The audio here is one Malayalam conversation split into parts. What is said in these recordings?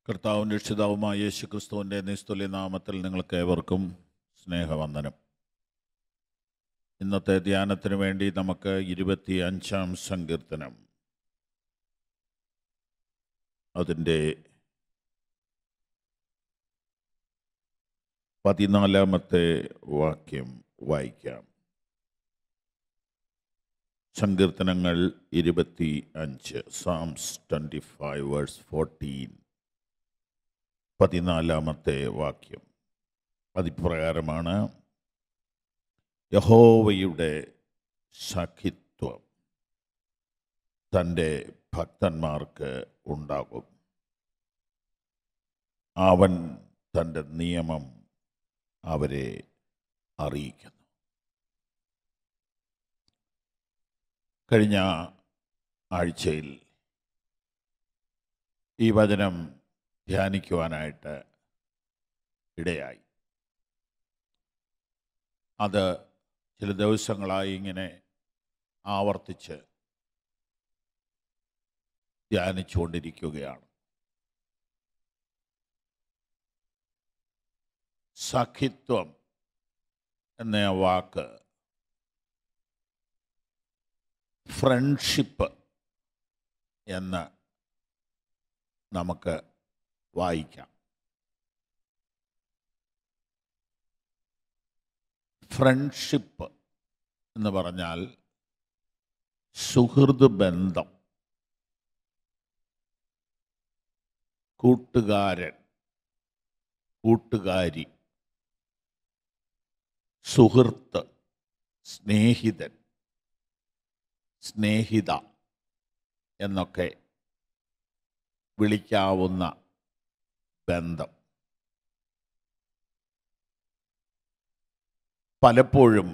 കർത്താവും രക്ഷിതാവുമായ യേശു ക്രിസ്തുവിൻ്റെ നിസ്തുല്യ നാമത്തിൽ നിങ്ങൾക്ക് ഏവർക്കും സ്നേഹവന്ദനം ഇന്നത്തെ ധ്യാനത്തിന് വേണ്ടി നമുക്ക് ഇരുപത്തി അഞ്ചാം സങ്കീർത്തനം അതിൻ്റെ പതിനാലാമത്തെ വാക്യം വായിക്കാം സങ്കീർത്തനങ്ങൾ ഇരുപത്തി അഞ്ച് Psalms twenty five verse fourteen പതിനാലാമത്തെ വാക്യം അതിപ്രകാരമാണ് യഹോവയുടെ സഖിത്വം തൻ്റെ ഭക്തന്മാർക്ക് ഉണ്ടാകും അവൻ തൻ്റെ നിയമം അവരെ അറിയിക്കുന്നു കഴിഞ്ഞ ആഴ്ചയിൽ ഈ വചനം ധ്യാനിക്കുവാനായിട്ട് ഇടയായി അത് ചില ദിവസങ്ങളായി ഇങ്ങനെ ആവർത്തിച്ച് ധ്യാനിച്ചുകൊണ്ടിരിക്കുകയാണ് സഖിത്വം എന്ന വാക്ക് ഫ്രണ്ട്ഷിപ്പ് എന്ന് നമുക്ക് വായിക്കാം ഫ്രണ്ട്ഷിപ്പ് എന്ന് പറഞ്ഞാൽ സുഹൃത് ബന്ധം കൂട്ടുകാരൻ കൂട്ടുകാരി സുഹൃത്ത് സ്നേഹിതൻ സ്നേഹിത എന്നൊക്കെ വിളിക്കാവുന്ന ബന്ധം പലപ്പോഴും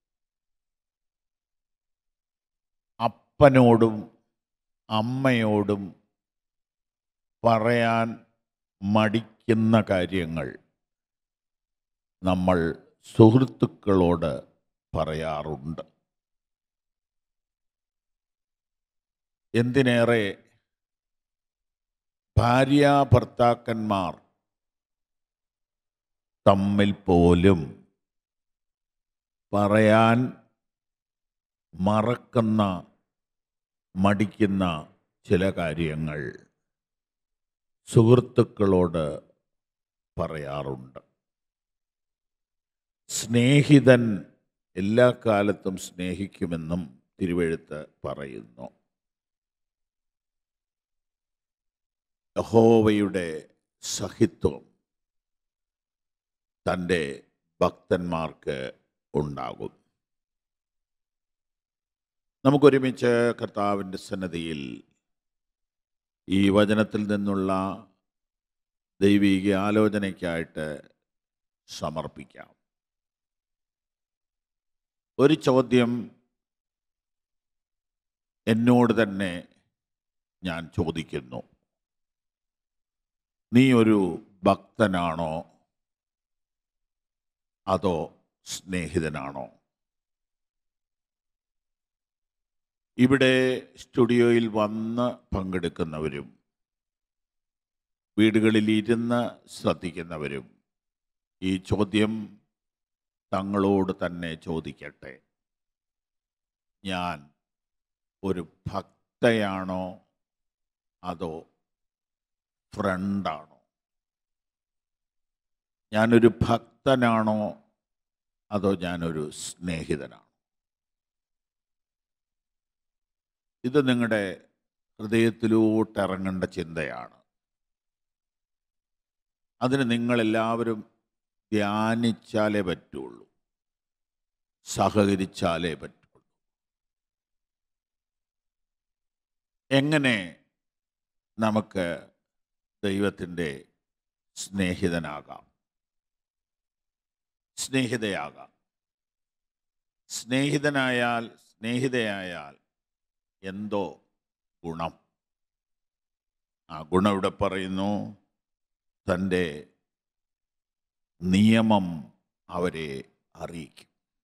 അപ്പനോടും അമ്മയോടും പറയാൻ മടിക്കുന്ന കാര്യങ്ങൾ നമ്മൾ സുഹൃത്തുക്കളോട് പറയാറുണ്ട് എന്തിനേറെ ഭാര്യ ഭർത്താക്കന്മാർ തമ്മിൽ പോലും പറയാൻ മറക്കുന്ന മടിക്കുന്ന ചില കാര്യങ്ങൾ സുഹൃത്തുക്കളോട് പറയാറുണ്ട് സ്നേഹിതൻ എല്ലാ കാലത്തും സ്നേഹിക്കുമെന്നും തിരുവെഴുത്ത് പറയുന്നു യഹോവയുടെ സഹിത്വം തൻ്റെ ഭക്തന്മാർക്ക് ഉണ്ടാകും നമുക്കൊരുമിച്ച് കർത്താവിൻ്റെ സന്നദ്ധിയിൽ ഈ വചനത്തിൽ നിന്നുള്ള ദൈവിക ആലോചനയ്ക്കായിട്ട് സമർപ്പിക്കാം ഒരു ചോദ്യം എന്നോട് തന്നെ ഞാൻ ചോദിക്കുന്നു നീ ഒരു ഭക്തനാണോ അതോ സ്നേഹിതനാണോ ഇവിടെ സ്റ്റുഡിയോയിൽ വന്ന് പങ്കെടുക്കുന്നവരും വീടുകളിൽ ഇരുന്ന് ശ്രദ്ധിക്കുന്നവരും ഈ ചോദ്യം തങ്ങളോട് തന്നെ ചോദിക്കട്ടെ ഞാൻ ഒരു ഭക്തയാണോ അതോ ഫ്രണ്ടാണോ ഞാനൊരു ഭക്തനാണോ അതോ ഞാനൊരു സ്നേഹിതനാണോ ഇത് നിങ്ങളുടെ ഹൃദയത്തിലോട്ട് ഇറങ്ങേണ്ട ചിന്തയാണ് അതിന് നിങ്ങളെല്ലാവരും ധ്യാനിച്ചാലേ പറ്റുള്ളൂ സഹകരിച്ചാലേ പറ്റുള്ളൂ എങ്ങനെ നമുക്ക് ദൈവത്തിൻ്റെ സ്നേഹിതനാകാം സ്നേഹിതയാകാം സ്നേഹിതനായാൽ സ്നേഹിതയായാൽ എന്തോ ഗുണം ആ ഗുണം ഇവിടെ പറയുന്നു തൻ്റെ നിയമം അവരെ അറിയിക്കും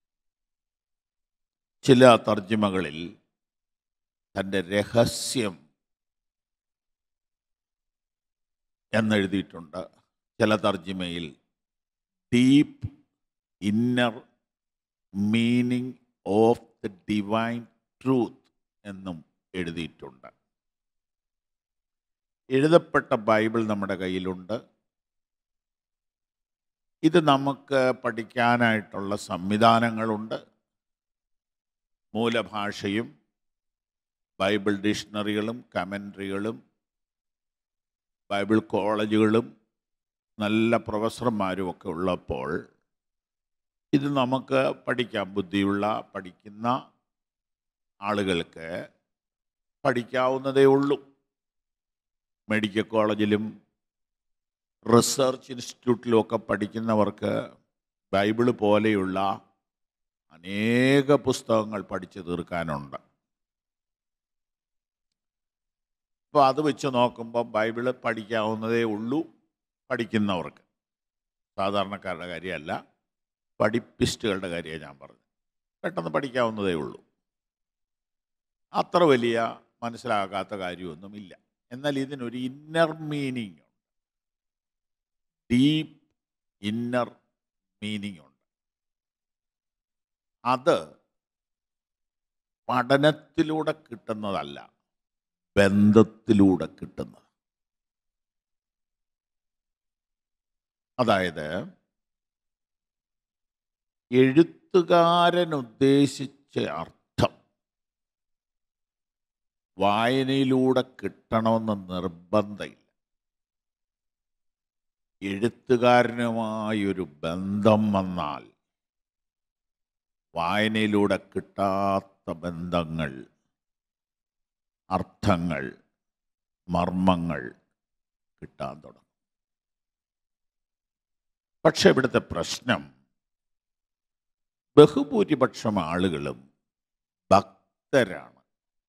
ചില തർജ്ജിമകളിൽ തൻ്റെ രഹസ്യം എന്നെഴുതിയിട്ടുണ്ട് ചില തർജിമയിൽ deep inner meaning of the divine truth എന്നും എഴുതിയിട്ടുണ്ട് എഴുതപ്പെട്ട ബൈബിൾ നമ്മുടെ കയ്യിലുണ്ട് ഇത് നമുക്ക് പഠിക്കാനായിട്ടുള്ള സംവിധാനങ്ങളുണ്ട് മൂലഭാഷയും ബൈബിൾ ഡിക്ഷണറികളും കമൻട്രികളും ബൈബിൾ കോളേജുകളും നല്ല പ്രൊഫസർമാരും ഒക്കെ ഉള്ളപ്പോൾ ഇത് നമുക്ക് പഠിക്കാം ബുദ്ധിയുള്ള പഠിക്കുന്ന ആളുകൾക്ക് പഠിക്കാവുന്നതേ ഉള്ളൂ മെഡിക്കൽ കോളേജിലും റിസർച്ച് ഇൻസ്റ്റിറ്റ്യൂട്ടിലും ഒക്കെ പഠിക്കുന്നവർക്ക് ബൈബിള് പോലെയുള്ള അനേക പുസ്തകങ്ങൾ പഠിച്ചു തീർക്കാനുണ്ട് അപ്പോൾ അത് വെച്ച് നോക്കുമ്പോൾ ബൈബിള് പഠിക്കാവുന്നതേ ഉള്ളൂ പഠിക്കുന്നവർക്ക് സാധാരണക്കാരുടെ കാര്യമല്ല പഠിപ്പിസ്റ്റുകളുടെ കാര്യമാണ് ഞാൻ പറഞ്ഞത് പെട്ടെന്ന് പഠിക്കാവുന്നതേ ഉള്ളൂ അത്ര വലിയ മനസ്സിലാകാത്ത കാര്യമൊന്നുമില്ല എന്നാൽ ഇതിനൊരു ഇന്നർ മീനിങ് ഉണ്ട് ഡീപ്പ് ഇന്നർ മീനിങ് ഉണ്ട് അത് പഠനത്തിലൂടെ കിട്ടുന്നതല്ല ബന്ധത്തിലൂടെ കിട്ടുന്നത് അതായത് എഴുത്തുകാരൻ ഉദ്ദേശിച്ച അർത്ഥം വായനയിലൂടെ കിട്ടണമെന്ന് നിർബന്ധമില്ല എഴുത്തുകാരനുമായൊരു ബന്ധം വന്നാൽ വായനയിലൂടെ കിട്ടാത്ത ബന്ധങ്ങൾ അർത്ഥങ്ങൾ മർമ്മങ്ങൾ കിട്ടാൻ തുടങ്ങും പക്ഷെ ഇവിടുത്തെ പ്രശ്നം ബഹുഭൂരിപക്ഷം ആളുകളും ഭക്തരാണ്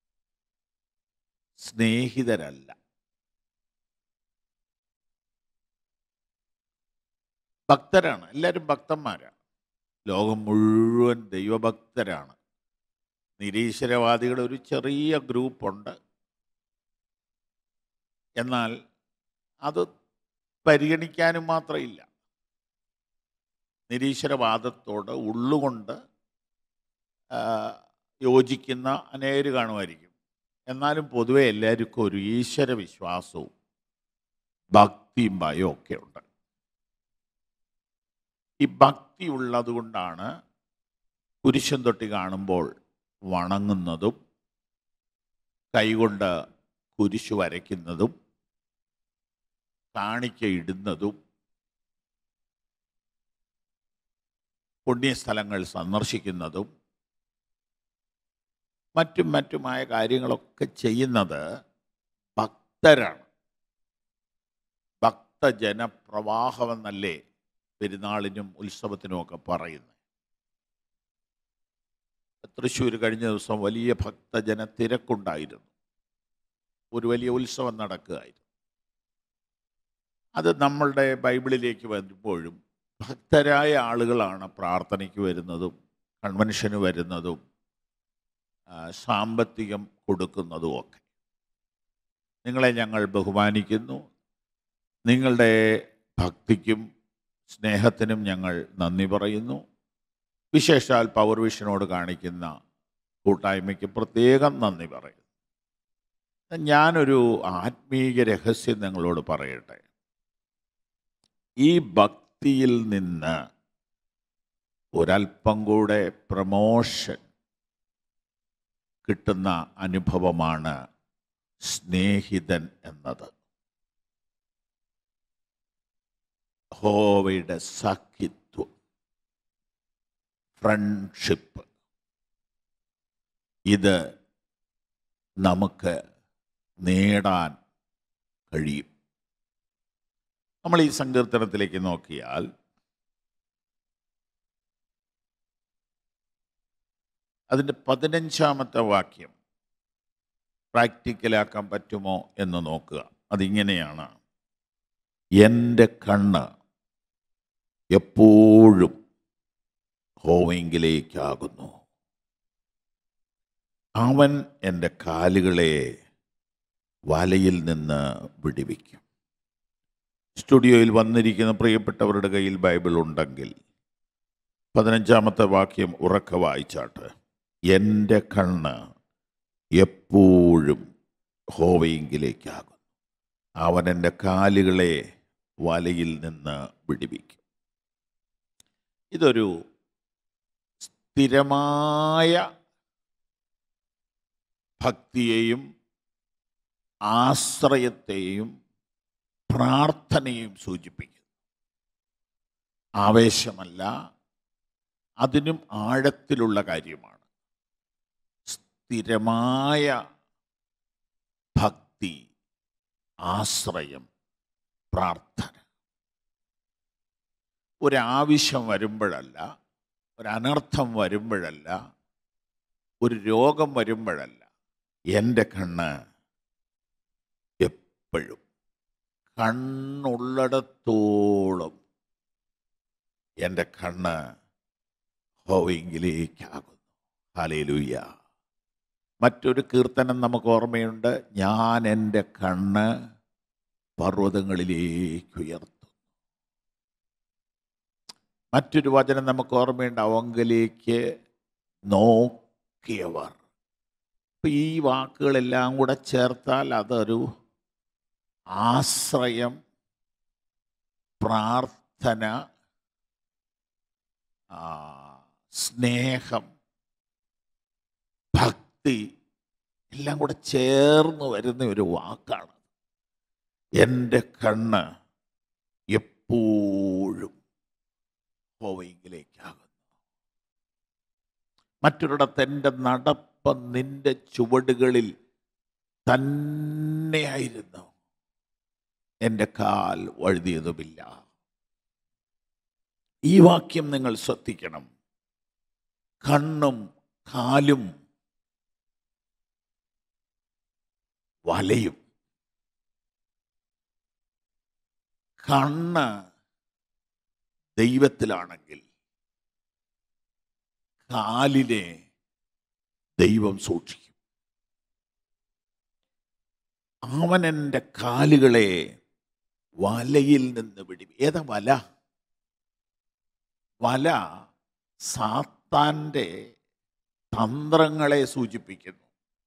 സ്നേഹിതരല്ല ഭക്തരാണ് എല്ലാവരും ഭക്തന്മാരാണ് ലോകം മുഴുവൻ ദൈവഭക്തരാണ് നിരീശ്വരവാദികളുടെ ഒരു ചെറിയ ഗ്രൂപ്പുണ്ട് എന്നാൽ അത് പരിഗണിക്കാനും മാത്രമില്ല നിരീശ്വരവാദത്തോട് ഉള്ളുകൊണ്ട് ആ, യോജിക്കുന്ന അനേകർ കാണുമായിരിക്കും എന്നാലും പൊതുവെ എല്ലാവർക്കും ഒരു ഈശ്വര വിശ്വാസവും ഭക്തിയും ഭയവും ഒക്കെ ഉണ്ട് ഈ ഭക്തി ഉള്ളത് കൊണ്ടാണ് കുരിശൻ തൊട്ടി കാണുമ്പോൾ വണങ്ങുന്നതും കൈകൊണ്ട് കുരിശു വരയ്ക്കുന്നതും കാണിക്ക ഇടുന്നതും പുണ്യസ്ഥലങ്ങൾ സന്ദർശിക്കുന്നതും മറ്റും മറ്റുമായ കാര്യങ്ങളൊക്കെ ചെയ്യുന്നത് ഭക്തരാണ് ഭക്തജനപ്രവാഹമെന്നല്ലേ പെരുന്നാളിനും ഉത്സവത്തിനും ഒക്കെ പറയുന്നത് തൃശ്ശൂർ കഴിഞ്ഞ ദിവസം വലിയ ഭക്തജന തിരക്കുണ്ടായിരുന്നു ഒരു വലിയ ഉത്സവം നടക്കുകയായിരുന്നു അത് നമ്മളുടെ ബൈബിളിലേക്ക് വരുമ്പോഴും ഭക്തരായ ആളുകളാണ് പ്രാർത്ഥനയ്ക്ക് വരുന്നതും കൺവെൻഷന് വരുന്നതും ആ, സാമ്പത്തികം കൊടുക്കുന്നതും ഒക്കെ നിങ്ങളെ ഞങ്ങൾ ബഹുമാനിക്കുന്നു നിങ്ങളുടെ ഭക്തിക്കും സ്നേഹത്തിനും ഞങ്ങൾ നന്ദി പറയുന്നു വിശേഷാൽ പവർ വിഷനോട് കാണിക്കുന്ന കൂട്ടായ്മയ്ക്ക് പ്രത്യേകം നന്ദി പറയുന്നു ഞാനൊരു ആത്മീയ രഹസ്യം നിങ്ങളോട് പറയട്ടെ ഈ ഭക്തിയിൽ നിന്ന് ഒരല്പം കൂടെ പ്രമോഷൻ കിട്ടുന്ന അനുഭവമാണ് സ്നേഹിതൻ എന്നത് ഹോവയുടെ സഖിത്വം ഫ്രണ്ട്ഷിപ്പ് ഇത് നമുക്ക് നേടാൻ കഴിയും നമ്മൾ ഈ സങ്കീർത്തനത്തിലേക്ക് നോക്കിയാൽ അതിൻ്റെ പതിനഞ്ചാമത്തെ വാക്യം പ്രാക്ടിക്കലാക്കാൻ പറ്റുമോ എന്ന് നോക്കുക അതിങ്ങനെയാണ് എൻ്റെ കണ്ണ് എപ്പോഴും ഹോവെങ്കിലേക്കാകുന്നു അവൻ എൻ്റെ കാലുകളെ വലയിൽ നിന്ന് വിടുവിക്കും സ്റ്റുഡിയോയിൽ വന്നിരിക്കുന്ന പ്രിയപ്പെട്ടവരുടെ കയ്യിൽ ബൈബിൾ ഉണ്ടെങ്കിൽ പതിനഞ്ചാമത്തെ വാക്യം ഉറക്ക വായിച്ചാട്ട് എൻ്റെ കണ്ണ് എപ്പോഴും ഹോവയെങ്കിലേക്കാകും അവൻ എൻ്റെ കാലുകളെ വലയിൽ നിന്ന് വിടിവിക്കും ഇതൊരു സ്ഥിരമായ ഭക്തിയെയും ആശ്രയത്തെയും പ്രാർത്ഥനയും സൂചിപ്പിക്കുന്നു ആവേശമല്ല അതിനും ആഴത്തിലുള്ള കാര്യമാണ് സ്ഥിരമായ ഭക്തി ആശ്രയം പ്രാർത്ഥന ഒരാവശ്യം വരുമ്പോഴല്ല ഒരനർത്ഥം വരുമ്പോഴല്ല ഒരു രോഗം വരുമ്പോഴല്ല എൻ്റെ കണ്ണ് എപ്പോഴും കണ്ണുള്ളിടത്തോളം എൻ്റെ കണ്ണ് ഹോവിങ്കിലേക്കാകുന്നു ഹാലേലൂയ്യ മറ്റൊരു കീർത്തനം നമുക്ക് ഓർമ്മയുണ്ട് ഞാൻ എൻ്റെ കണ്ണ് പർവ്വതങ്ങളിലേക്ക് ഉയർത്തും മറ്റൊരു വചനം നമുക്ക് ഓർമ്മയുണ്ട് അവങ്കലേക്ക് നോക്കിയവർ അപ്പം ഈ വാക്കുകളെല്ലാം കൂടെ ചേർത്താൽ അതൊരു ആശ്രയം പ്രാർത്ഥന ആ, സ്നേഹം ഭക്തി എല്ലാം കൂടെ ചേർന്ന് വരുന്ന ഒരു വാക്കാണ് എൻ്റെ കണ്ണ് എപ്പോഴും ഹോവയിലേക്കാകുന്നു മറ്റൊരിടത്ത് എൻ്റെ നടപ്പ് നിന്റെ ചുവടുകളിൽ തന്നെയായിരുന്നു എൻ്റെ കാൽ വഴുതിയതുമില്ല ഈ വാക്യം നിങ്ങൾ ശ്രദ്ധിക്കണം കണ്ണും കാലും വലയും കണ്ണ് ദൈവത്തിലാണെങ്കിൽ കാലിനെ ദൈവം സൂക്ഷിക്കും അവൻ എൻ്റെ കാലുകളെ വലയിൽ നിന്ന് വിടി ഏതാ വല വല സാത്താൻ്റെ തന്ത്രങ്ങളെ സൂചിപ്പിക്കുന്നു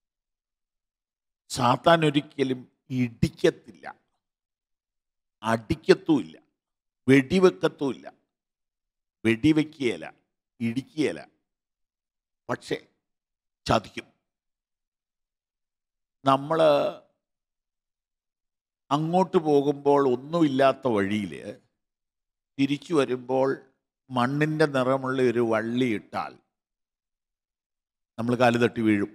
സാത്താൻ ഒരിക്കലും ഇടിക്കത്തില്ല അടിക്കത്തുമില്ല വെടിവെക്കത്തുമില്ല വെടിവെക്കുകയില്ല ഇടിക്കുകയില്ല പക്ഷേ ചതിക്കും നമ്മൾ അങ്ങോട്ട് പോകുമ്പോൾ ഒന്നുമില്ലാത്ത വഴിയിൽ തിരിച്ചു വരുമ്പോൾ മണ്ണിൻ്റെ നിറമുള്ള ഒരു വള്ളി ഇട്ടാൽ നമ്മൾ കാല് തട്ടി വീഴും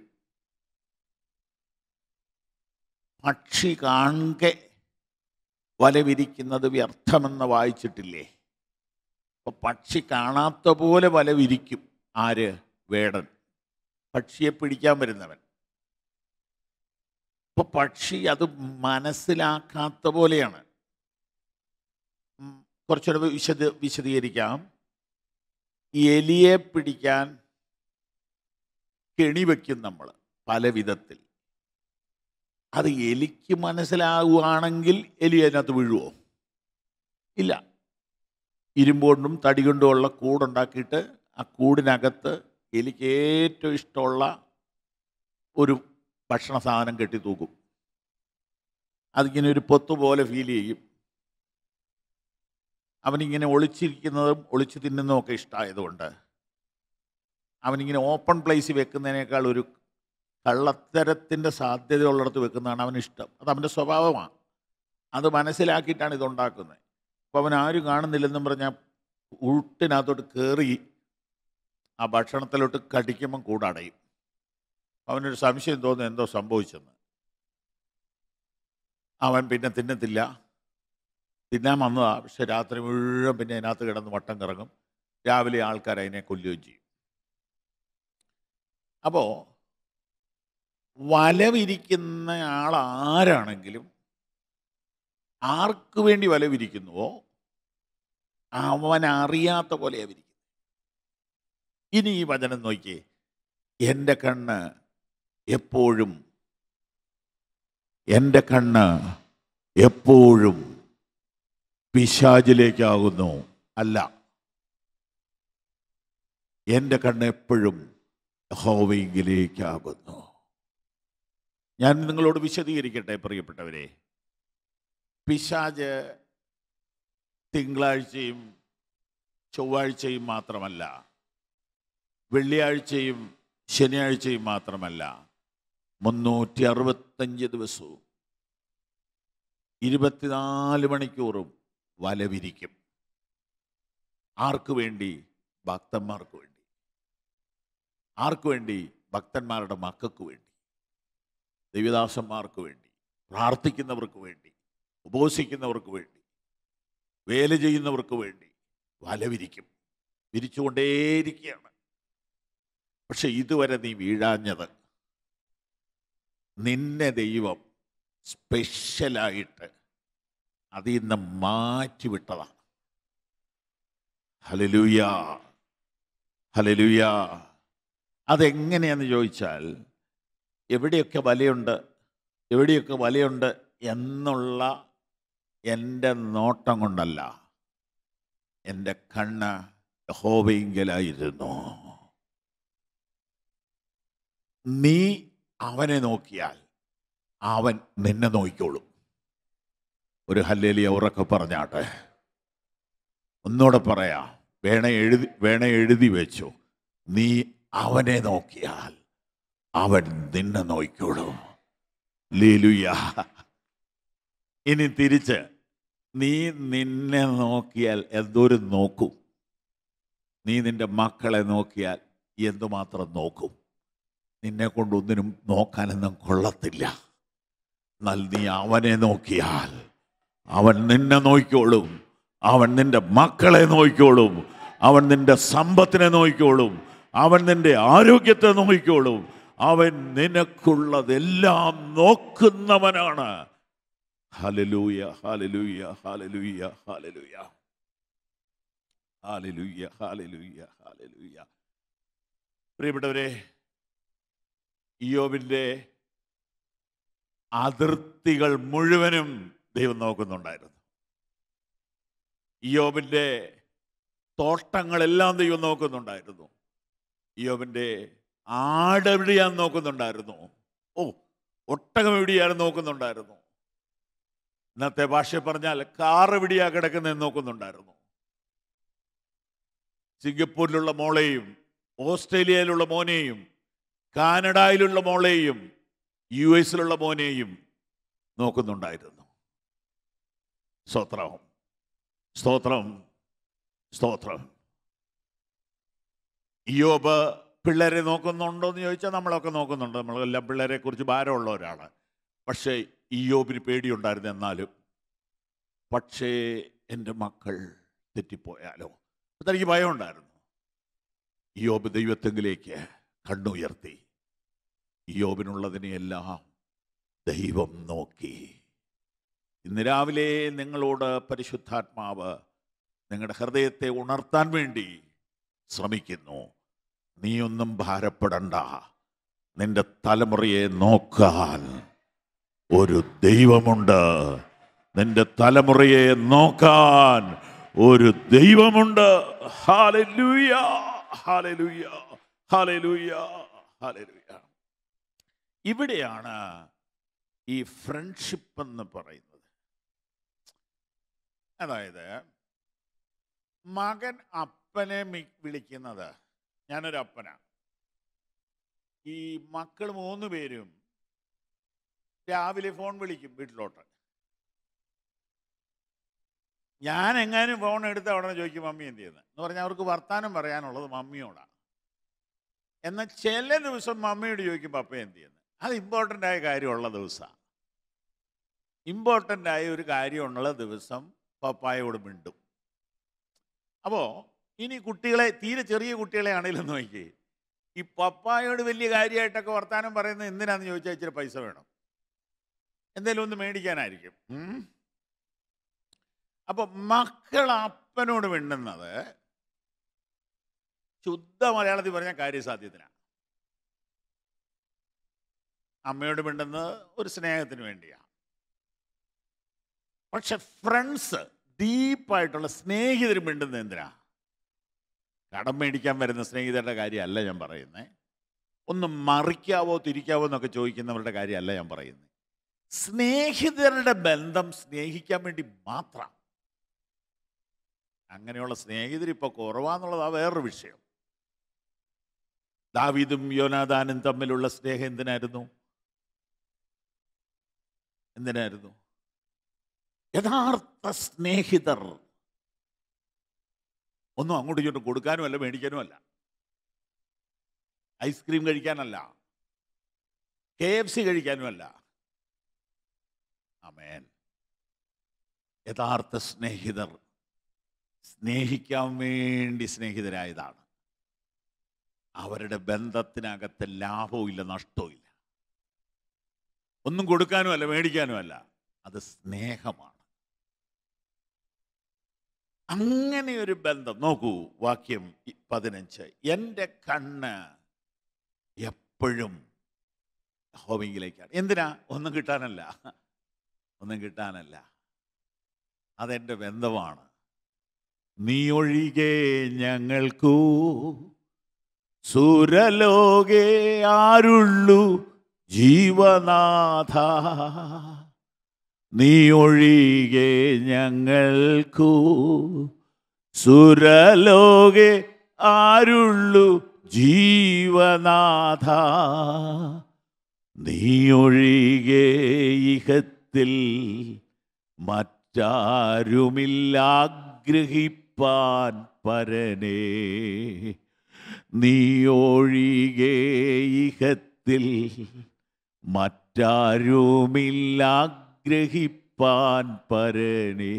പക്ഷി കാണെ വല വിരിക്കുന്നത് വ്യർത്ഥമെന്ന് വായിച്ചിട്ടില്ലേ അപ്പൊ പക്ഷി കാണാത്ത പോലെ വല വിരിക്കും ആര് വേടൻ പക്ഷിയെ പിടിക്കാൻ വരുന്നവൻ അപ്പൊ പക്ഷി അത് മനസ്സിലാക്കാത്ത പോലെയാണ് ഉം, കുറച്ചുകൂടെ വിശദ വിശദീകരിക്കാം എലിയെ പിടിക്കാൻ കെണി വെക്കും നമ്മൾ പല വിധത്തിൽ അത് എലിക്ക് മനസ്സിലാവുകയാണെങ്കിൽ എലി അതിനകത്ത് വീഴുവോ ഇല്ല ഇരുമ്പുകൊണ്ടും തടി കൊണ്ടുമുള്ള കൂടുണ്ടാക്കിയിട്ട് ആ കൂടിനകത്ത് എലിക്ക് ഏറ്റവും ഇഷ്ടമുള്ള ഒരു ഭക്ഷണ സാധനം കെട്ടി തൂക്കും അതിങ്ങനെ ഒരു പൊത്ത് പോലെ ഫീൽ ചെയ്യും അവനിങ്ങനെ ഒളിച്ചിരിക്കുന്നതും ഒളിച്ചു തിന്നുന്നതും ഒക്കെ ഇഷ്ടമായതുകൊണ്ട് അവനിങ്ങനെ ഓപ്പൺ പ്ലേസിൽ വെക്കുന്നതിനേക്കാൾ ഒരു കള്ളത്തരത്തിൻ്റെ സാധ്യതയുള്ളിടത്ത് വെക്കുന്നതാണ് അവന് ഇഷ്ടം അത് അവൻ്റെ സ്വഭാവമാണ് അത് മനസ്സിലാക്കിയിട്ടാണ് ഇതുണ്ടാക്കുന്നത് അപ്പോൾ അവൻ ആരും കാണുന്നില്ലെന്നും പറഞ്ഞാൽ ഉട്ടിനകത്തോട്ട് കയറി ആ ഭക്ഷണത്തിലോട്ട് കടിക്കുമ്പം കൂടടയും അവനൊരു സംശയം തോന്നുന്നു എന്തോ സംഭവിച്ചെന്ന് അവൻ പിന്നെ തിന്നത്തില്ല തിന്നാൻ വന്നതാ പക്ഷെ രാത്രി മുഴുവൻ പിന്നെ അതിനകത്ത് കിടന്ന് വട്ടം കറങ്ങും രാവിലെ ആൾക്കാർ അതിനെ കൊല്ലുകയും ചെയ്യും അപ്പോൾ വല വിരിക്കുന്ന ആൾ ആരാണെങ്കിലും ആർക്ക് വേണ്ടി വല വിരിക്കുന്നുവോ അവൻ അറിയാത്ത പോലെയാണ് വിരിക്കുന്നത് ഇനി ഈ വചനം നോക്കിയേ എൻ്റെ കണ്ണ് എപ്പോഴും എൻ്റെ കണ്ണ് എപ്പോഴും പിശാചിലേക്കാകുന്നു അല്ല എൻ്റെ കണ്ണ് എപ്പോഴും ഹോവയിങ്കിലേക്കാകുന്നു ഞാൻ നിങ്ങളോട് വിശദീകരിക്കട്ടെ പ്രിയപ്പെട്ടവരെ പിശാജ് തിങ്കളാഴ്ചയും ചൊവ്വാഴ്ചയും മാത്രമല്ല വെള്ളിയാഴ്ചയും ശനിയാഴ്ചയും മാത്രമല്ല മുന്നൂറ്റി അറുപത്തഞ്ച് ദിവസവും ഇരുപത്തിനാല് മണിക്കൂറും വലവിരിക്കും ആർക്കു വേണ്ടി ഭക്തന്മാർക്ക് വേണ്ടി ആർക്കു വേണ്ടി ഭക്തന്മാരുടെ മക്കൾക്ക് വേണ്ടി ദൈവദാസന്മാർക്ക് വേണ്ടി പ്രാർത്ഥിക്കുന്നവർക്ക് വേണ്ടി ഉപവസിക്കുന്നവർക്ക് വേണ്ടി വേല ചെയ്യുന്നവർക്ക് വേണ്ടി വലവിരിക്കും വിരിച്ചുകൊണ്ടേയിരിക്കുകയാണ് പക്ഷെ ഇതുവരെ നീ വീഴാഞ്ഞത് നിന്നെ ദൈവം സ്പെഷ്യലായിട്ട് അതിൽ നിന്ന് മാറ്റിവിട്ടതാണ് ഹലലൂയ ഹലലൂയ അതെങ്ങനെയാന്ന് ചോദിച്ചാൽ എവിടെയൊക്കെ വലയുണ്ട് എവിടെയൊക്കെ വലയുണ്ട് എന്നുള്ള എൻ്റെ നോട്ടം കൊണ്ടല്ല എൻ്റെ കണ്ണ് ഹോവയിങ്കലായിരുന്നു നീ അവനെ നോക്കിയാൽ അവൻ നിന്നെ നോക്കിക്കോളും ഒരു ഹല്ലേലിയ ഉറക്കെ പറഞ്ഞാട്ടെ ഒന്നുകൂടെ പറയാം വേണ എഴുതി വേണ എഴുതി വെച്ചു നീ അവനെ നോക്കിയാൽ അവൻ നിന്നെ നോക്കിക്കോളും ലീലുയ ഇനി തിരിച്ച് നീ നിന്നെ നോക്കിയാൽ എന്തോരം നോക്കും നീ നിന്റെ മക്കളെ നോക്കിയാൽ എന്തുമാത്രം നോക്കും നിന്നെ കൊണ്ടൊന്നിനും നോക്കാനൊന്നും കൊള്ളത്തില്ല എന്നാൽ നീ അവനെ നോക്കിയാൽ അവൻ നിന്നെ നോക്കിക്കോളും അവൻ നിന്റെ മക്കളെ നോക്കിക്കോളും അവൻ നിന്റെ സമ്പത്തിനെ നോക്കിക്കോളും അവൻ നിന്റെ ആരോഗ്യത്തെ നോക്കിക്കോളും അവൻ നിനക്കുള്ളതെല്ലാം നോക്കുന്നവനാണ് ഹലലൂയ ഹലലൂയ ഹലലൂയ ഹലലൂയ ഹാലലൂയ ഹാലലൂയ ഹാലലൂയ പ്രിയപ്പെട്ടവരെ ഇയോബിൻ്റെ അതിർത്തികൾ മുഴുവനും ദൈവം നോക്കുന്നുണ്ടായിരുന്നു ഇയോബിൻ്റെ തോട്ടങ്ങളെല്ലാം ദൈവം നോക്കുന്നുണ്ടായിരുന്നു ഇയോബിൻ്റെ ആടെവിടെയാന്ന് നോക്കുന്നുണ്ടായിരുന്നു ഓ ഒട്ടകം എവിടെയാണെന്ന് നോക്കുന്നുണ്ടായിരുന്നു ഇന്നത്തെ ഭാഷ പറഞ്ഞാൽ കാർ എവിടെയാ കിടക്കുന്നതെന്ന് നോക്കുന്നുണ്ടായിരുന്നു സിംഗപ്പൂരിലുള്ള മോളെയും ഓസ്ട്രേലിയയിലുള്ള മോനെയും കാനഡയിലുള്ള മോളെയും യു എസിലുള്ള മോനെയും നോക്കുന്നുണ്ടായിരുന്നു സ്തോത്രം സ്തോത്രം സ്തോത്രം ഇയോബ് പിള്ളേരെ നോക്കുന്നുണ്ടോ എന്ന് ചോദിച്ചാൽ നമ്മളൊക്കെ നോക്കുന്നുണ്ട് നമ്മളെല്ലാം പിള്ളേരെ കുറിച്ച് ഭാരമുള്ളവരാണ് പക്ഷേ ഇയോബിന് പേടിയുണ്ടായിരുന്നു എന്നാലും പക്ഷേ എൻ്റെ മക്കൾ തെറ്റിപ്പോയാലോ തനിക്ക് ഭയമുണ്ടായിരുന്നു ഇയോബ് ദൈവത്തെങ്കിലേക്ക് കണ്ണുയർത്തി യോബിനുള്ളതിനെയെല്ലാം ദൈവം നോക്കി ഇന്ന് രാവിലെ നിങ്ങളോട് പരിശുദ്ധാത്മാവ് നിങ്ങളുടെ ഹൃദയത്തെ ഉണർത്താൻ വേണ്ടി ശ്രമിക്കുന്നു നീയൊന്നും ഭാരപ്പെടണ്ട നിന്റെ തലമുറയെ നോക്കാൻ ഒരു ദൈവമുണ്ട് നിന്റെ തലമുറയെ നോക്കാൻ ഒരു ദൈവമുണ്ട് ഹാലലൂയ ഹാലലൂയ ഹാലലൂയ ഹാലലൂയ ഇവിടെയാണ് ഈ ഫ്രണ്ട്ഷിപ്പ് എന്ന് പറയുന്നത് അതായത് മകൻ അപ്പനെ മി- വിളിക്കുന്നത് ഞാനൊരു അപ്പനാണ് ഈ മക്കൾ മൂന്ന് പേരും രാവിലെ ഫോൺ വിളിക്കും വീട്ടിലോട്ട് ഞാൻ എങ്ങാനും ഫോൺ എടുത്ത ഉടനെ ചോദിക്കും മമ്മി എന്ത് ചെയ്യുന്നത് എന്ന് പറഞ്ഞാൽ അവർക്ക് വർത്താനം പറയാനുള്ളത് മമ്മിയോടാണ് എന്നാൽ ചില ദിവസം മമ്മിയോട് ചോദിക്കും പപ്പ എന്ത് ചെയ്യുന്നത് അത് ഇമ്പോർട്ടൻ്റ് ആയ കാര്യമുള്ള ദിവസമാണ് ഇമ്പോർട്ടൻ്റ് ആയ ഒരു കാര്യമുള്ള ദിവസം പപ്പായോട് മിണ്ടും അപ്പോൾ ഇനി കുട്ടികളെ തീരെ ചെറിയ കുട്ടികളെ ആണെങ്കിലും നോക്കി ഈ പപ്പായോട് വലിയ കാര്യമായിട്ടൊക്കെ വർത്താനം പറയുന്നത് എന്തിനാന്ന് ചോദിച്ചാൽ ഇച്ചിരി പൈസ വേണം എന്തെങ്കിലും ഒന്ന് മേടിക്കാനായിരിക്കും ഉം. അപ്പൊ മക്കൾ അപ്പനോട് മിണ്ടുന്നത് ശുദ്ധ മലയാളത്തിൽ പറഞ്ഞാൽ കാര്യസാധ്യത്തിനാണ് അമ്മയോട് മിണ്ടുന്നത് ഒരു സ്നേഹത്തിന് വേണ്ടിയാണ് പക്ഷെ ഫ്രണ്ട്സ് ഡീപ്പായിട്ടുള്ള സ്നേഹിതരും മിണ്ടുന്നത് എന്തിനാ കടം മേടിക്കാൻ വരുന്ന സ്നേഹിതരുടെ കാര്യമല്ല ഞാൻ പറയുന്നത് ഒന്ന് മറിക്കാവോ തിരിക്കാവോ എന്നൊക്കെ ചോദിക്കുന്നവരുടെ കാര്യമല്ല ഞാൻ പറയുന്നത് സ്നേഹിതരുടെ ബന്ധം സ്നേഹിക്കാൻ വേണ്ടി മാത്രം അങ്ങനെയുള്ള സ്നേഹിതർ ഇപ്പോൾ കുറവാന്നുള്ളതാ വേറൊരു വിഷയം ദാവീദും യോനാദാനും തമ്മിലുള്ള സ്നേഹം എന്തിനായിരുന്നു എന്തിനായിരുന്നു യഥാർത്ഥ സ്നേഹിതർ ഒന്നും അങ്ങോട്ടും ഇങ്ങോട്ടും കൊടുക്കാനും അല്ല മേടിക്കാനും അല്ല ഐസ്ക്രീം കഴിക്കാനല്ല കെ എഫ് സി കഴിക്കാനും അല്ല അമേൻ യഥാർത്ഥ സ്നേഹിതർ സ്നേഹിക്കാൻ വേണ്ടി സ്നേഹിതരായതാണ് അവരുടെ ബന്ധത്തിനകത്ത് ലാഭവും ഇല്ല നഷ്ടവും ഇല്ല ഒന്നും കൊടുക്കാനും അല്ല മേടിക്കാനും അല്ല അത് സ്നേഹമാണ് അങ്ങനെ ഒരു ബന്ധം നോക്കൂ വാക്യം ഇ- പതിനഞ്ച് എൻ്റെ കണ്ണ് എപ്പോഴും ഹോമിങ്ങിലേക്കാണ് എന്തിനാ ഒന്നും കിട്ടാനല്ല ഒന്നും കിട്ടാനല്ല അതെൻ്റെ ബന്ധമാണ് നീ ഒഴികെ ഞങ്ങൾക്കൂ സുരലോകെ ആരുള്ളു ജീവനാഥ നീ ഒഴികെ ഞങ്ങൾക്കു സുരലോകെ ആരുള്ളു ജീവനാഥ നീ ഒഴികെ ഇഹത്തിൽ മറ്റാരുമില്ലാഗ്രഹിപ്പാൻ പരനേ നീ ഒഴികെ ഇഹത്തിൽ മറ്റാരുമില്ലാഗ്രഹിപ്പാൻ പരനേ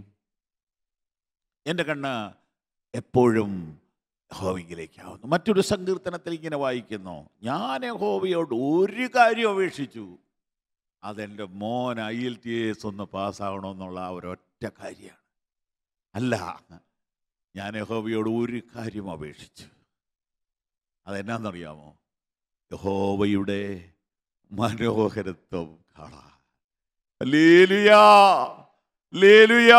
എൻ്റെ കണ്ണ് എപ്പോഴും യഹോവയിലേക്കാവുന്നു മറ്റൊരു സങ്കീർത്തനത്തിൽ ഇങ്ങനെ വായിക്കുന്നു ഞാൻ യഹോവയോട് ഒരു കാര്യം അപേക്ഷിച്ചു അതെൻ്റെ മോൻ ഐ എൽ ടി എസ് ഒന്ന് പാസ്സാവണമെന്നുള്ള ആ ഒരൊറ്റ കാര്യമാണ് അല്ല ഞാൻ യഹോവയോട് ഒരു കാര്യം അപേക്ഷിച്ചു അതെന്നാന്നറിയാമോ യഹോവയുടെ മനോഹരത്വം കാണാം ലേലുയാ ലേലുയാ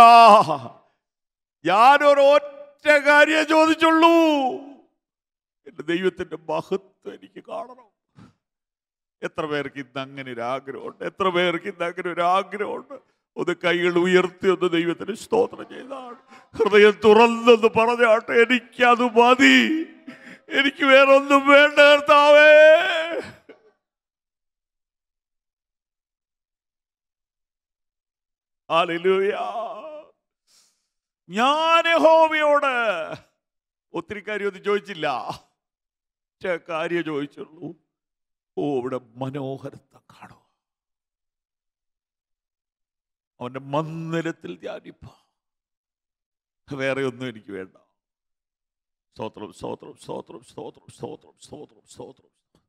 ഞാനൊരൊറ്റ കാര്യം ചോദിച്ചുള്ളൂ എൻ്റെ ദൈവത്തിൻ്റെ മഹത്വം എനിക്ക് കാണണം എത്ര പേർക്ക് ഇന്ന് അങ്ങനെ ഒരു ആഗ്രഹമുണ്ട് എത്ര പേർക്ക് ഇന്ന് അങ്ങനെ ഒരു ആഗ്രഹമുണ്ട് ഒന്ന് കൈകൾ ഉയർത്തി ഒന്ന് ദൈവത്തിന് സ്തോത്രം ചെയ്താണ് ഹൃദയം തുറന്നെന്ന് പറഞ്ഞാട്ടെ എനിക്കത് മതി എനിക്ക് വേറെ ഒന്നും വേണ്ട കർത്താവേ ഹല്ലേലൂയ. ഞാൻ ഹോമിയോട് ഒത്തിരി കാര്യം ഒന്നും ചോദിച്ചില്ല ഒറ്റ കാര്യം ചോദിച്ചുള്ളൂ ഓ ഇവിടെ മനോഹരത്വം കാണുക അവന്റെ മന്ദിരത്തിൽ ധ്യാനിപ്പ വേറെ ഒന്നും എനിക്ക് വേണ്ട സ്തോത്രം സ്തോത്രം സ്തോത്രം സ്തോത്രം സ്തോത്രം സ്തോത്രം സ്തോത്രം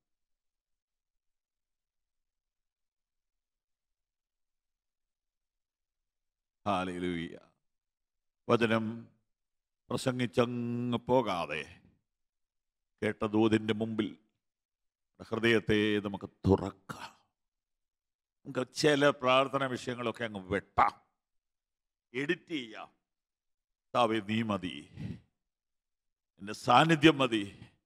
ഹാലൂയ്യ വചനം പ്രസംഗിച്ചങ്ങ് പോകാതെ കേട്ട ദൂതിൻ്റെ മുമ്പിൽ ഹൃദയത്തെ നമുക്ക് തുറക്കാം നമുക്ക് ചില പ്രാർത്ഥന വിഷയങ്ങളൊക്കെ അങ്ങ് വെട്ടാം എഡിറ്റ് ചെയ്യാം താവേ നീ മതി എൻ്റെ സാന്നിധ്യം മതി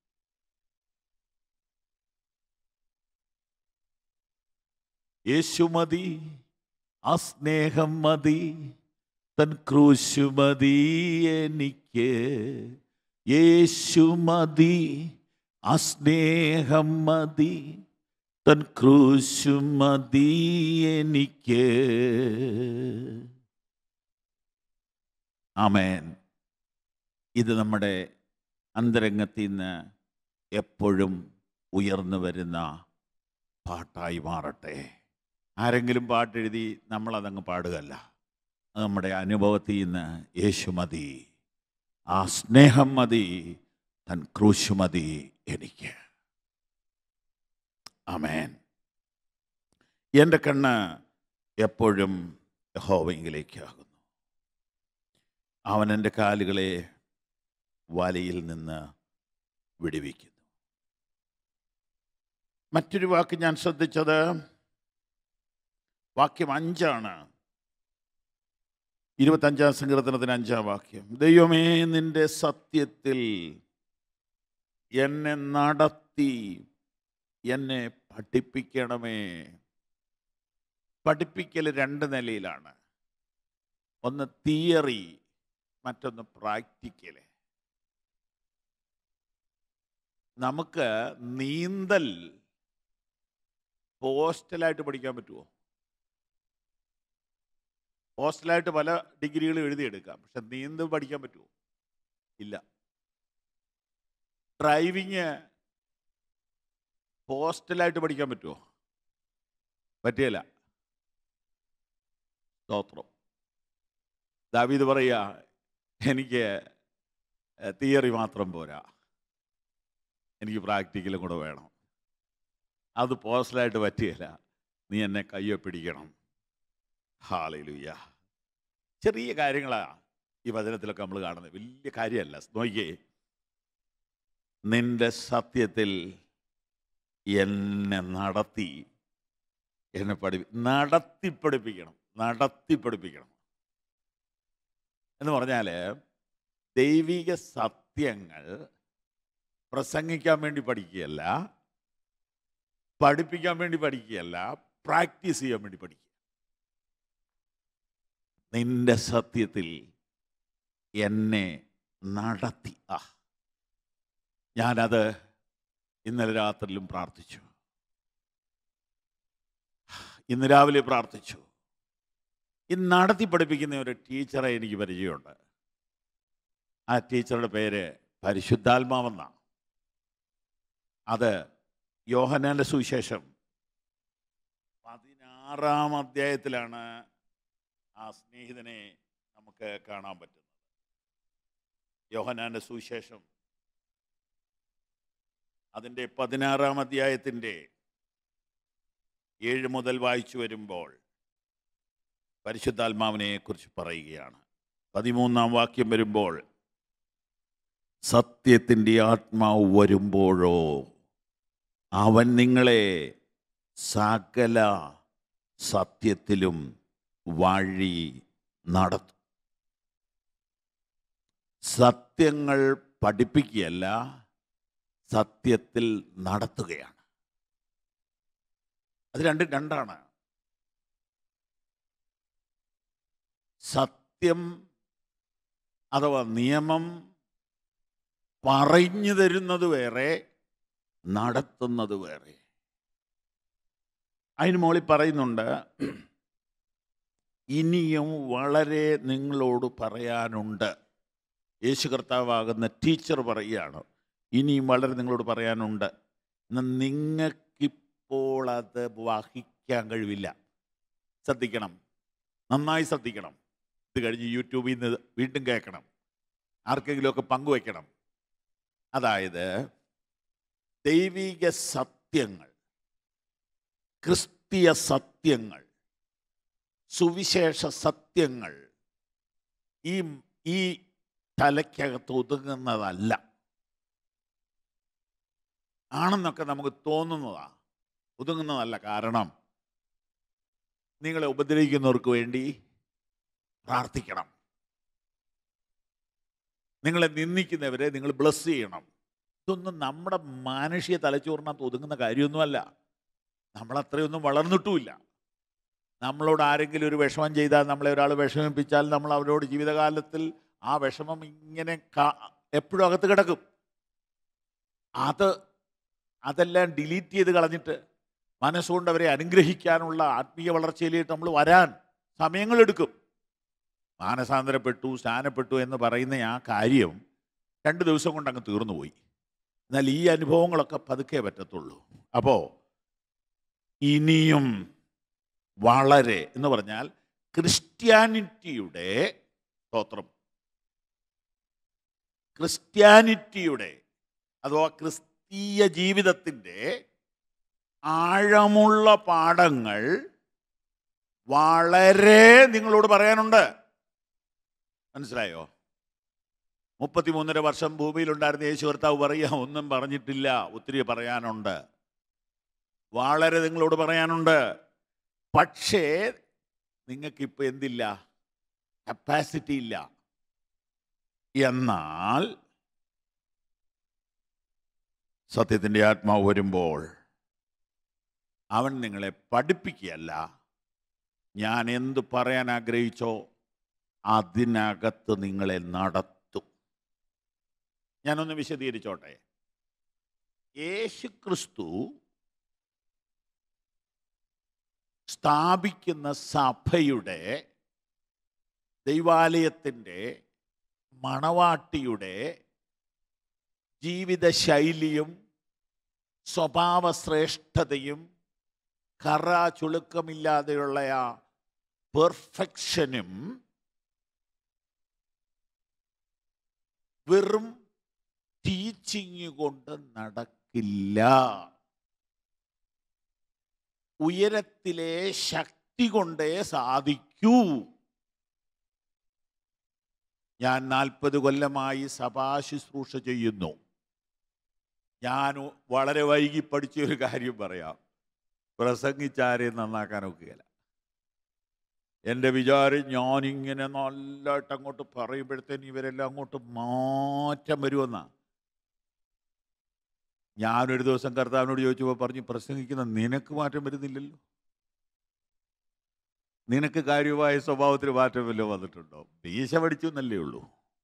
യേശു മതി ആ സ്നേഹം മതി തൻ ക്രൂശു മതി എനിക്ക് യേശു മതി ആ സ്നേഹം മതി തൻ ക്രൂശു മതി എനിക്ക് ആമേൻ ഇത് നമ്മുടെ അന്തരംഗത്തിൽ നിന്ന് എപ്പോഴും ഉയർന്നു വരുന്ന പാട്ടായി മാറട്ടെ ആരെങ്കിലും പാട്ടെഴുതി നമ്മളതങ്ങ് പാടുകയല്ല അത് നമ്മുടെ അനുഭവത്തിൽ നിന്ന് യേശു മതി ആ സ്നേഹം മതി തൻ ക്രൂശ് മതി എനിക്ക് ആമേൻ എൻ്റെ കണ്ണ് എപ്പോഴും യഹോവയെങ്കിലേക്കാകുന്നു അവൻ എൻ്റെ കാലുകളെ വലയിൽ നിന്ന് വിടുവിക്കുന്നു മറ്റൊരു വാക്ക് ഞാൻ ശ്രദ്ധിച്ചത് വാക്യം അഞ്ചാണ് ഇരുപത്തഞ്ചാം സങ്കീർത്തനത്തിന് അഞ്ചാം വാക്യം ദൈവമേ നിന്റെ സത്യത്തിൽ എന്നെ നടത്തി എന്നെ പഠിപ്പിക്കണമേ പഠിപ്പിക്കൽ രണ്ട് നിലയിലാണ് ഒന്ന് തിയറി മറ്റൊന്ന് പ്രാക്ടിക്കല് നമുക്ക് നീന്തൽ ഹോസ്റ്റലായിട്ട് പഠിക്കാൻ പറ്റുമോ ഹോസ്റ്റലായിട്ട് പല ഡിഗ്രികൾ എഴുതിയെടുക്കാം പക്ഷെ നീന്തൽ പഠിക്കാൻ പറ്റുമോ ഇല്ല ഡ്രൈവിങ് ഹോസ്റ്റലായിട്ട് പഠിക്കാൻ പറ്റുമോ പറ്റിയല്ല സ്തോത്രം ദാവീദ് പറയുക എനിക്ക് തിയറി മാത്രം പോരാ എനിക്ക് പ്രാക്ടിക്കലും കൂടെ വേണം അത് പോസ്റ്റലായിട്ട് പറ്റിയല്ല നീ എന്നെ കയ്യെ പിടിക്കണം ഹാളിലുയ്യ ചെറിയ കാര്യങ്ങളാണ് ഈ വചനത്തിലൊക്കെ നമ്മൾ കാണുന്നത് വലിയ കാര്യമല്ല നോക്കിയേ നിന്റെ സത്യത്തിൽ എന്നെ നടത്തി എന്നെ പഠിപ്പി നടത്തി പഠിപ്പിക്കണം നടത്തി പഠിപ്പിക്കണം എന്ന് പറഞ്ഞാൽ ദൈവിക സത്യങ്ങൾ പ്രസംഗിക്കാൻ വേണ്ടി പഠിക്കുകയല്ല പഠിപ്പിക്കാൻ വേണ്ടി പഠിക്കുകയല്ല പ്രാക്ടീസ് ചെയ്യാൻ വേണ്ടി പഠിക്കുക നിന്റെ സത്യത്തിൽ എന്നെ നടത്തി ആ ഞാനത് ഇന്നലെ രാത്രിയിലും പ്രാർത്ഥിച്ചു ഇന്ന് രാവിലെ പ്രാർത്ഥിച്ചു ഈ നടത്തി പഠിപ്പിക്കുന്ന ഒരു ടീച്ചറെ എനിക്ക് പരിചയമുണ്ട് ആ ടീച്ചറുടെ പേര് പരിശുദ്ധാത്മാവെന്നാണ് അത് യോഹനാന്റെ സുവിശേഷം പതിനാറാം അധ്യായത്തിലാണ് ആ സ്നേഹിതനെ നമുക്ക് കാണാൻ പറ്റുന്നത് യോഹനാന്റെ സുവിശേഷം അതിൻ്റെ പതിനാറാം അധ്യായത്തിൻ്റെ ഏഴ് മുതൽ വായിച്ചു വരുമ്പോൾ പരിശുദ്ധാത്മാവിനെ കുറിച്ച് പറയുകയാണ് പതിമൂന്നാം വാക്യം വരുമ്പോൾ സത്യത്തിൻ്റെ ആത്മാവ് വരുമ്പോഴോ അവൻ നിങ്ങളെ സകല സത്യത്തിലും വഴി നടത്തും സത്യങ്ങൾ പഠിപ്പിക്കുകയല്ല സത്യത്തിൽ നടത്തുകയാണ് അത് രണ്ട് രണ്ടാണ് സത്യം അഥവാ നിയമം പറഞ്ഞു തരുന്നത് വേറെ നടത്തുന്നത് വേറെ അതിന് മോളിൽ പറയുന്നുണ്ട് ഇനിയും വളരെ നിങ്ങളോട് പറയാനുണ്ട് യേശു കർത്താവാകുന്ന ടീച്ചർ പറയുകയാണ് ഇനിയും വളരെ നിങ്ങളോട് പറയാനുണ്ട് എന്നാൽ നിങ്ങൾക്കിപ്പോൾ അത് വഹിക്കാൻ കഴിവില്ല ശ്രദ്ധിക്കണം നന്നായി ശ്രദ്ധിക്കണം ഇത് കഴിഞ്ഞ് യൂട്യൂബിൽ നിന്ന് വീണ്ടും കേൾക്കണം ആർക്കെങ്കിലുമൊക്കെ പങ്കുവയ്ക്കണം അതായത് ദൈവിക സത്യങ്ങൾ ക്രിസ്തീയ സത്യങ്ങൾ സുവിശേഷ സത്യങ്ങൾ ഈ ഈ തലയ്ക്കകത്ത് ഒതുങ്ങുന്നതല്ല ആണെന്നൊക്കെ നമുക്ക് തോന്നുന്നതാ ഒതുങ്ങുന്നതല്ല കാരണം നിങ്ങളെ ഉപദ്രവിക്കുന്നവർക്ക് വേണ്ടി പ്രാർത്ഥിക്കണം നിങ്ങളെ നിന്ദിക്കുന്നവരെ നിങ്ങൾ ബ്ലസ് ചെയ്യണം ഇതൊന്നും നമ്മുടെ മാനുഷിക തലച്ചോറിനകത്ത് ഒതുങ്ങുന്ന കാര്യമൊന്നുമല്ല നമ്മളത്രയൊന്നും വളർന്നിട്ടുമില്ല നമ്മളോട് ആരെങ്കിലും ഒരു വിഷമം ചെയ്താൽ നമ്മളെ ഒരാൾ വിഷമിപ്പിച്ചാൽ നമ്മൾ അവരോട് ജീവിതകാലത്തിൽ ആ വിഷമം ഇങ്ങനെ എപ്പോഴും അകത്ത് കിടക്കും അത് അതെല്ലാം ഡിലീറ്റ് ചെയ്ത് കളഞ്ഞിട്ട് മനസ്സുകൊണ്ട് അവരെ അനുഗ്രഹിക്കാനുള്ള ആത്മീയ വളർച്ചയിലേക്ക് നമ്മൾ വരാൻ സമയങ്ങളെടുക്കും മാനസാന്തരപ്പെട്ടു സ്നാനപ്പെട്ടു എന്ന് പറയുന്ന ആ കാര്യം രണ്ട് ദിവസം കൊണ്ട് അങ്ങ് തീർന്നു പോയി എന്നാൽ ഈ അനുഭവങ്ങളൊക്കെ പതുക്കെ പറ്റത്തുള്ളൂ അപ്പോൾ ഇനിയും വളരെ എന്ന് പറഞ്ഞാൽ ക്രിസ്ത്യാനിറ്റിയുടെ സ്തോത്രം ക്രിസ്ത്യാനിറ്റിയുടെ അഥവാ ക്രിസ്തീയ ജീവിതത്തിൻ്റെ ആഴമുള്ള പാഠങ്ങൾ വളരെ നിങ്ങളോട് പറയാനുണ്ട് മനസ്സിലായോ മുപ്പത്തിമൂന്നര വർഷം ഭൂമിയിലുണ്ടായിരുന്ന യേശു കർത്താവ് പറയുക ഒന്നും പറഞ്ഞിട്ടില്ല ഒത്തിരി പറയാനുണ്ട് വളരെ നിങ്ങളോട് പറയാനുണ്ട് പക്ഷേ നിങ്ങൾക്കിപ്പോൾ എന്തില്ല കപ്പാസിറ്റി ഇല്ല എന്നാൽ സത്യത്തിൻ്റെ ആത്മാവ് വരുമ്പോൾ അവൻ നിങ്ങളെ പഠിപ്പിക്കുകയല്ല ഞാൻ എന്ത് പറയാൻ ആഗ്രഹിച്ചോ അതിനകത്ത് നിങ്ങളെ നടത്തും ഞാനൊന്ന് വിശദീകരിച്ചോട്ടെ യേശു ക്രിസ്തു സ്ഥാപിക്കുന്ന സഭയുടെ ദൈവാലയത്തിൻ്റെ മണവാട്ടിയുടെ ജീവിതശൈലിയും സ്വഭാവശ്രേഷ്ഠതയും കറ ചുളുക്കമില്ലാതെയുള്ള ആ പെർഫെക്ഷനും വെറും ടീച്ചിങ് കൊണ്ട് നടക്കില്ല ഉയരത്തിലെ ശക്തി കൊണ്ടേ സാധിക്കൂ ഞാൻ നാൽപ്പത് കൊല്ലമായി സഭാ ശുശ്രൂഷ ചെയ്യുന്നു ഞാൻ വളരെ വൈകി പഠിച്ച ഒരു കാര്യം പറയാം പ്രസംഗിച്ചാരെയും നന്നാക്കാൻ ഒക്കുകയില്ല എൻ്റെ വിചാരം ഞാനിങ്ങനെ നല്ലതായിട്ട് അങ്ങോട്ട് പറയുമ്പോഴത്തേന് ഇവരെല്ലാം അങ്ങോട്ട് മാറ്റം വരുമെന്നാ ഞാനൊരു ദിവസം കർത്താവിനോട് ചോദിച്ചപ്പോൾ പറഞ്ഞു പ്രസംഗിക്കുന്ന നിനക്ക് മാറ്റം വരുന്നില്ലല്ലോ നിനക്ക് കാര്യമായ സ്വഭാവത്തിൽ മാറ്റം വല്ലതും വന്നിട്ടുണ്ടോ മീശ പഠിച്ചു എന്നല്ലേ ഉള്ളൂ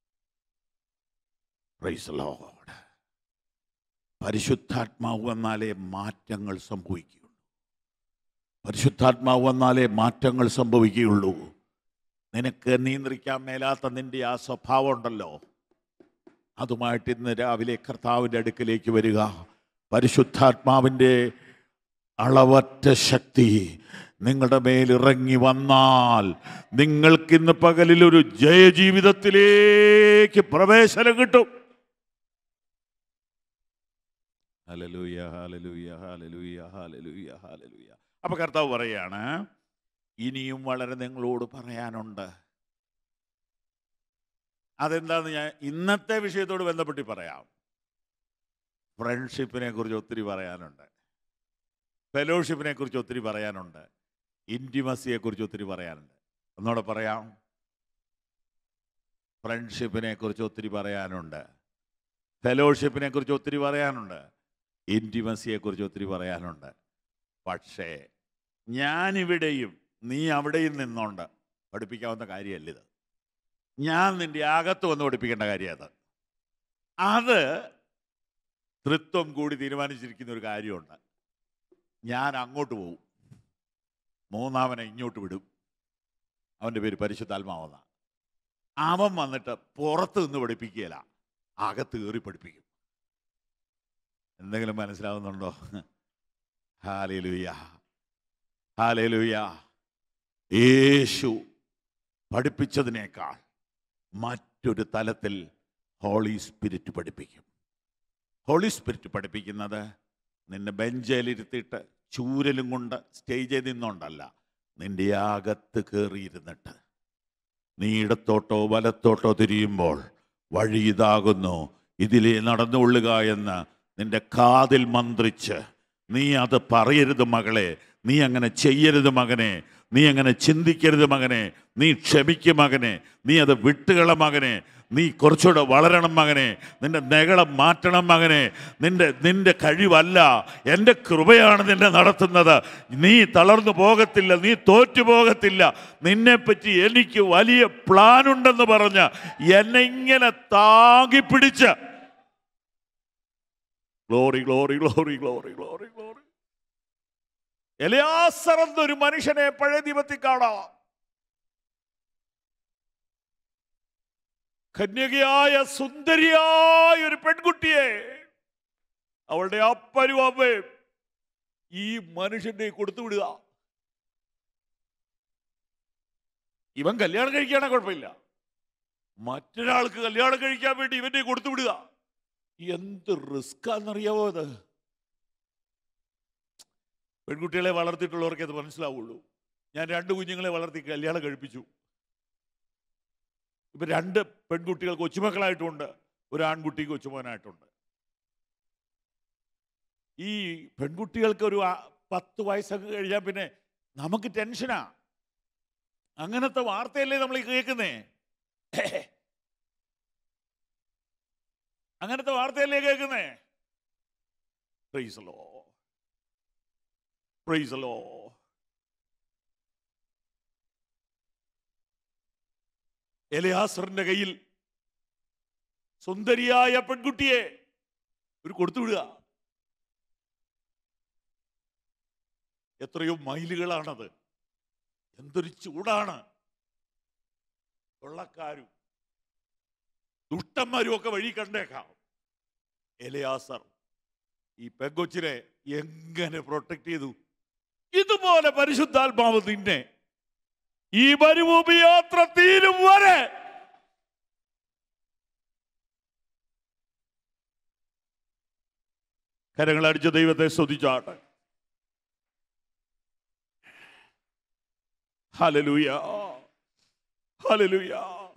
പ്രൈസ് ലോഡ് പരിശുദ്ധാത്മാവ് വന്നാലേ മാറ്റങ്ങൾ സംഭവിക്കുകയുള്ളൂ പരിശുദ്ധാത്മാവ് വന്നാലേ മാറ്റങ്ങൾ സംഭവിക്കുകയുള്ളൂ നിനക്ക് നിയന്ത്രിക്കാൻ മേലാത്ത നിന്റെ ആ സ്വഭാവം ഉണ്ടല്ലോ അതുമായിട്ട് ഇന്ന് രാവിലെ കർത്താവിൻ്റെ അടുക്കലേക്ക് വരിക പരിശുദ്ധാത്മാവിൻ്റെ അളവറ്റ ശക്തി നിങ്ങളുടെ മേൽ ഇറങ്ങി വന്നാൽ നിങ്ങൾക്കിന്ന് പകലിൽ ഒരു ജയജീവിതത്തിലേക്ക് പ്രവേശനം കിട്ടും ഹലലൂയ ഹലലൂയ ഹലലൂയ ഹലലൂയ ഹലലൂയ അപ്പൊ കർത്താവ് പറയാണ് ഇനിയും വളരെ നിങ്ങളോട് പറയാനുണ്ട് അതെന്താന്ന് ഞാൻ ഇന്നത്തെ വിഷയത്തോട് ബന്ധപ്പെട്ട് പറയാം ഫ്രണ്ട്ഷിപ്പിനെ കുറിച്ച് ഒത്തിരി പറയാനുണ്ട് ഫെലോഷിപ്പിനെ കുറിച്ച് ഒത്തിരി പറയാനുണ്ട് ഇൻറ്റിമസിയെ കുറിച്ച് ഒത്തിരി പറയാനുണ്ട് ഒന്നുകൂടെ പറയാം ഫ്രണ്ട്ഷിപ്പിനെ കുറിച്ച് ഒത്തിരി പറയാനുണ്ട് ഫെലോഷിപ്പിനെ കുറിച്ച് ഒത്തിരി പറയാനുണ്ട് ഇൻറ്റിമസിയെ കുറിച്ച് ഒത്തിരി പറയാനുണ്ട് പക്ഷേ ഞാനിവിടെയും നീ അവിടെയും നിന്നോണ്ട് പഠിപ്പിക്കാവുന്ന കാര്യമല്ല ഇത് ഞാൻ നിന്റെ അകത്ത് വന്ന് പഠിപ്പിക്കേണ്ട കാര്യം അത് അത് തൃത്വം കൂടി തീരുമാനിച്ചിരിക്കുന്ന ഒരു കാര്യമുണ്ട് ഞാൻ അങ്ങോട്ട് പോകും മൂന്നാമനെ ഇങ്ങോട്ട് വിടും അവൻ്റെ പേര് പരിശുദ്ധാത്മാവെന്ന അവൻ വന്നിട്ട് പുറത്ത് നിന്ന് പഠിപ്പിക്കുകയില്ല അകത്ത് കയറി പഠിപ്പിക്കും എന്തെങ്കിലും മനസ്സിലാവുന്നുണ്ടോ ഹാലേലുയ്യ ഹാലേലുയ്യ യേശു പഠിപ്പിച്ചതിനേക്കാൾ മറ്റൊരു തലത്തിൽ ഹോളി സ്പിരിറ്റ് പഠിപ്പിക്കും ഹോളി സ്പിരിറ്റ് പഠിപ്പിക്കുന്നത് നിന്നെ ബെഞ്ചയിലിരുത്തിയിട്ട് ചൂരലും കൊണ്ട് സ്റ്റേജിൽ നിന്നുകൊണ്ടല്ല നിന്റെ അകത്ത് കയറിയിരുന്നിട്ട് നീ ഇടത്തോട്ടോ വലത്തോട്ടോ തിരിയുമ്പോൾ വഴി ഇതാകുന്നു ഇതിലേ നടന്നുകൊള്ളുക എന്ന് നിന്റെ കാതിൽ മന്ത്രിച്ച് നീ അത് പറയരുത് മകളെ നീ അങ്ങനെ ചെയ്യരുത് മകനെ നീ അങ്ങനെ ചിന്തിക്കരുത് മകനെ നീ ക്ഷമിക്കും മകനെ നീ അത് വിട്ടുകള മകനെ നീ കുറച്ചുകൂടെ വളരണം മകനെ നിന്റെ നെകളം മാറ്റണം മകനെ നിന്റെ നിന്റെ കഴിവല്ല എൻ്റെ കൃപയാണ് നിന്നെ നടത്തുന്നത് നീ തളർന്നു പോകത്തില്ല നീ തോറ്റു പോകത്തില്ല നിന്നെപ്പറ്റി എനിക്ക് വലിയ പ്ലാൻ ഉണ്ടെന്ന് പറഞ്ഞ് എന്നെ ഇങ്ങനെ താങ്ങി പിടിച്ച് glory glory glory glory glory glory എലിയാസർ എന്നൊരു മനുഷ്യനെ പഴയ ദീപത്തിൽ കാണാം കന്യകയായ സുന്ദരിയായ ഒരു പെൺകുട്ടിയെ അവളുടെ അപ്പനും അമ്മയും ഈ മനുഷ്യന്റെ കൊടുത്തു വിടുക ഇവൻ കല്യാണം കഴിക്കുകയാണെങ്കിൽ കുഴപ്പമില്ല മറ്റൊരാൾക്ക് കല്യാണം കഴിക്കാൻ വേണ്ടി ഇവന്റെ കൊടുത്തു വിടുക എന്ത് റിസ്ക് ആണെന്നറിയാവോ അത് പെൺകുട്ടികളെ വളർത്തിയിട്ടുള്ളവർക്ക് അത് മനസ്സിലാവുള്ളൂ ഞാൻ രണ്ട് കുഞ്ഞുങ്ങളെ വളർത്തി കല്യാണം കഴിപ്പിച്ചു ഇപ്പൊ രണ്ട് പെൺകുട്ടികൾ കൊച്ചുമക്കളായിട്ടുണ്ട് ഒരു ആൺകുട്ടി കൊച്ചുമോനായിട്ടുണ്ട് ഈ പെൺകുട്ടികൾക്ക് ഒരു ആ- പത്ത് വയസ്സൊക്കെ കഴിഞ്ഞാൽ പിന്നെ നമുക്ക് ടെൻഷനാ അങ്ങനത്തെ വാർത്തയല്ലേ നമ്മൾ ഈ കേൾക്കുന്നേ അങ്ങനത്തെ വാർത്തയല്ലേ കേൾക്കുന്നേ പ്രൈസലോ പ്രൈസലോ എലയാസറിന്റെ കയ്യിൽ സുന്ദരിയായ പെൺകുട്ടിയെ ഒരു കൊടുത്തുവിടുക എത്രയോ മൈലുകളാണത് എന്തൊരു ചൂടാണ് കൊള്ളക്കാരും ദുഷ്ടന്മാരും ഒക്കെ വഴി കണ്ടേക്കാം എലയാസർ ഈ പെങ്കൊച്ചിനെ എങ്ങനെ പ്രൊട്ടക്ട് ചെയ്തു ഇതുപോലെ പരിശുദ്ധാത്മാവ് നിന്നെ ഈ മരുഭൂമി യാത്ര തീരും വരെ കരങ്ങളടിച്ച ദൈവത്തെ സ്തുതിച്ചാട്ടെ ഹലലുയ ഹലലുയ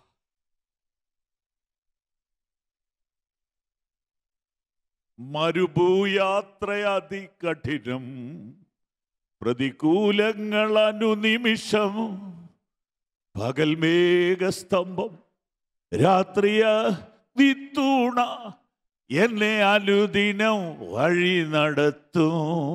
മരുഭൂയാത്ര അതികഠിനം പ്രതികൂലങ്ങൾ അനുനിമിഷം പകൽ മേഘസ്തംഭം രാത്രിയ വിത്തൂണ എന്നെ അനുദിനം വഴി നടത്തും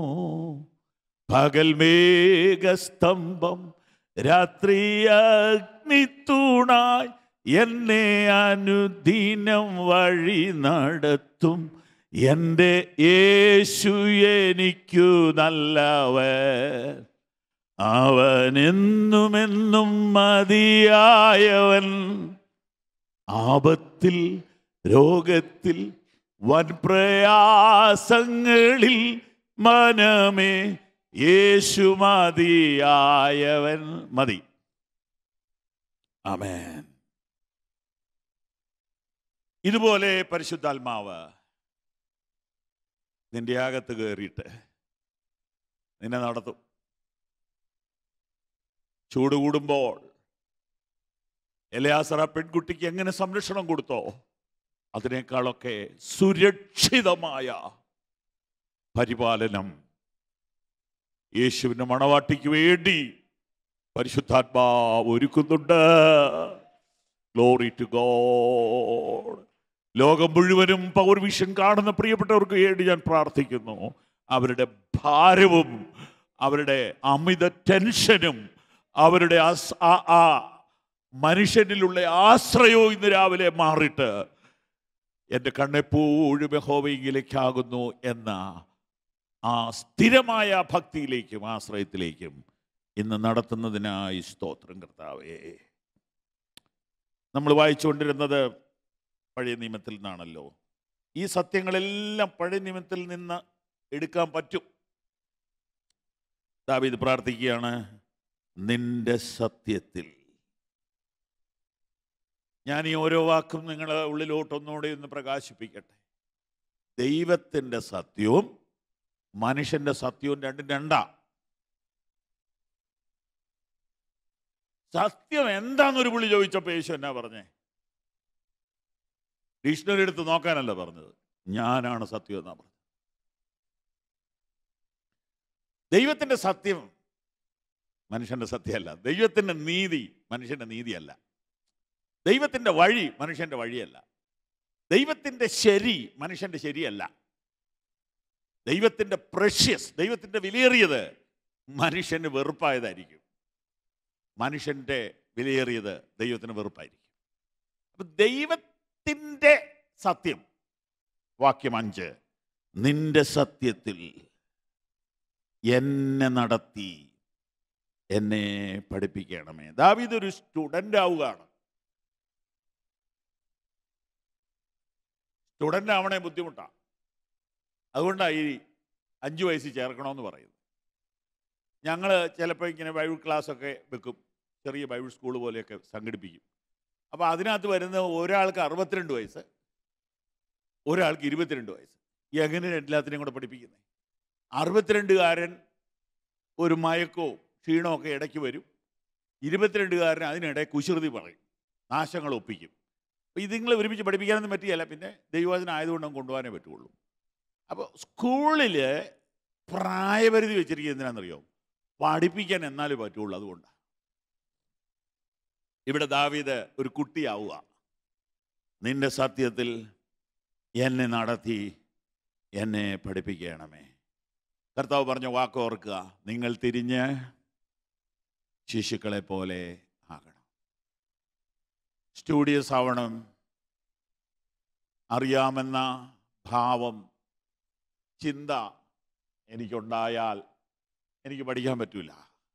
പകൽ മേഘസ്തംഭം രാത്രി അഗ്നിത്തൂണായി എന്നെ അനുദിനം വഴി നടത്തും എൻ്റെ യേശു എനിക്കു നല്ലവൻ അവൻ എന്നുമെന്നും മതിയായവൻ ആപത്തിൽ രോഗത്തിൽ വൻപ്രയാസങ്ങളിൽ മനമേ യേശു മതിയായവൻ മതി ആമേൻ ഇതുപോലെ പരിശുദ്ധാത്മാവ് നിന്റെ അകത്ത് കയറിയിട്ട് നിന്നെ നടത്തും ചൂട് കൂടുമ്പോൾ എലയാസറ പെൺകുട്ടിക്ക് എങ്ങനെ സംരക്ഷണം കൊടുത്തോ അതിനേക്കാളൊക്കെ സുരക്ഷിതമായ പരിപാലനം യേശുവിൻ്റെ മണവാട്ടിക്ക് വേണ്ടി പരിശുദ്ധാത്മാവ് ഒരുക്കുന്നുണ്ട് ഗ്ലോറി ടു ഗോഡ് ലോകം മുഴുവനും പവർ വിഷൻ കാണുന്ന പ്രിയപ്പെട്ടവർക്ക് വേണ്ടി ഞാൻ പ്രാർത്ഥിക്കുന്നു അവരുടെ ഭാരവും അവരുടെ അമിത ടെൻഷനും അവരുടെ ആസ്- ആ ആ മനുഷ്യനിലുള്ള ആശ്രയവും ഇന്ന് രാവിലെ മാറിയിട്ട് എൻ്റെ കണ്ണെപ്പോഴും യഹോവയിലേക്കാകുന്നു എന്ന ആ സ്ഥിരമായ ഭക്തിയിലേക്കും ആശ്രയത്തിലേക്കും ഇന്ന് നടത്തുന്നതിനായി സ്തോത്രം കർത്താവേ നമ്മൾ വായിച്ചുകൊണ്ടിരുന്നത് പഴയ നിയമത്തിൽ നിന്നാണല്ലോ ഈ സത്യങ്ങളെല്ലാം പഴയ നിയമത്തിൽ നിന്ന് എടുക്കാൻ പറ്റും ദാവീദ് പ്രാർത്ഥിക്കുകയാണ് നിന്റെ സത്യത്തിൽ ഞാൻ ഈ ഓരോ വാക്കും നിങ്ങളെ ഉള്ളിലോട്ട് ഒന്നുകൂടെ ഒന്ന് പ്രകാശിപ്പിക്കട്ടെ ദൈവത്തിൻ്റെ സത്യവും മനുഷ്യന്റെ സത്യവും രണ്ടും രണ്ടാ സത്യം എന്താന്നൊരു പുള്ളി ചോദിച്ചപ്പോൾ യേശു എന്നാ പറഞ്ഞേ ഡിക്ഷണറി എടുത്ത് നോക്കാനല്ല പറഞ്ഞത് ഞാനാണ് സത്യം എന്നാ പറഞ്ഞത് ദൈവത്തിന്റെ സത്യം മനുഷ്യന്റെ സത്യമല്ല ദൈവത്തിന്റെ നീതി മനുഷ്യന്റെ നീതിയല്ല ദൈവത്തിന്റെ വഴി മനുഷ്യന്റെ വഴിയല്ല ദൈവത്തിന്റെ ശരി മനുഷ്യന്റെ ശരിയല്ല ദൈവത്തിന്റെ പ്രഷ്യസ് ദൈവത്തിന്റെ വിലയേറിയത് മനുഷ്യന് വെറുപ്പായതായിരിക്കും മനുഷ്യന്റെ വിലയേറിയത് ദൈവത്തിന് വെറുപ്പായിരിക്കും അപ്പൊ ദൈവത്തിന്റെ സത്യം വാക്യം അഞ്ച് നിന്റെ സത്യത്തിൽ എന്നെ നടത്തി എന്നെ പഠിപ്പിക്കണമേ ദാവീദ് ഒരു സ്റ്റുഡൻ്റ് ആവുകയാണ് സ്റ്റുഡൻ്റ് ആവണേ ബുദ്ധിമുട്ടാണ് അതുകൊണ്ടാണ് ഈ അഞ്ച് വയസ്സിൽ ചേർക്കണമെന്ന് പറയുന്നത് ഞങ്ങൾ ചിലപ്പോൾ ഇങ്ങനെ ബൈബിൾ ക്ലാസ്സൊക്കെ വെക്കും ചെറിയ ബൈബിൾ സ്കൂൾ പോലെയൊക്കെ സംഘടിപ്പിക്കും അപ്പോൾ അതിനകത്ത് വരുന്ന ഒരാൾക്ക് അറുപത്തിരണ്ട് വയസ്സ് ഒരാൾക്ക് ഇരുപത്തിരണ്ട് വയസ്സ് എങ്ങനെ എല്ലാത്തിനെയും കൂടെ പഠിപ്പിക്കുന്നത് അറുപത്തിരണ്ടുകാരൻ ഒരു മയക്കോ ക്ഷീണമോ ഒക്കെ ഇടയ്ക്ക് വരും ഇരുപത്തിരണ്ടുകാരൻ അതിനിടെ കുശൃതി പറയും നാശങ്ങൾ ഒപ്പിക്കും അപ്പോൾ ഇതിങ്ങളെ ഒരുമിച്ച് പഠിപ്പിക്കാനൊന്നും പറ്റിയല്ല പിന്നെ ദൈവവചനം ആയതുകൊണ്ട് നമുക്ക് കൊണ്ടുപോകാനേ പറ്റുള്ളൂ അപ്പോൾ സ്കൂളിൽ പ്രായപരിധി വെച്ചിരിക്കുന്നത് എന്തിനാണെന്നറിയോ പഠിപ്പിക്കാൻ എന്നാലേ പറ്റുള്ളൂ അതുകൊണ്ടാണ് ഇവിടെ ദാവീദ് ഒരു കുട്ടിയാവുക നിന്റെ സത്യത്തിൽ എന്നെ നടത്തി എന്നെ പഠിപ്പിക്കണമേ കർത്താവ് പറഞ്ഞ വാക്ക് ഓർക്കുക നിങ്ങൾ തിരിഞ്ഞ് ശിശുക്കളെ പോലെ ആകണം സ്റ്റുഡിയസ് ആവണം അറിയാമെന്ന ഭാവം ചിന്ത എനിക്കുണ്ടായാൽ എനിക്ക് പഠിക്കാൻ പറ്റൂല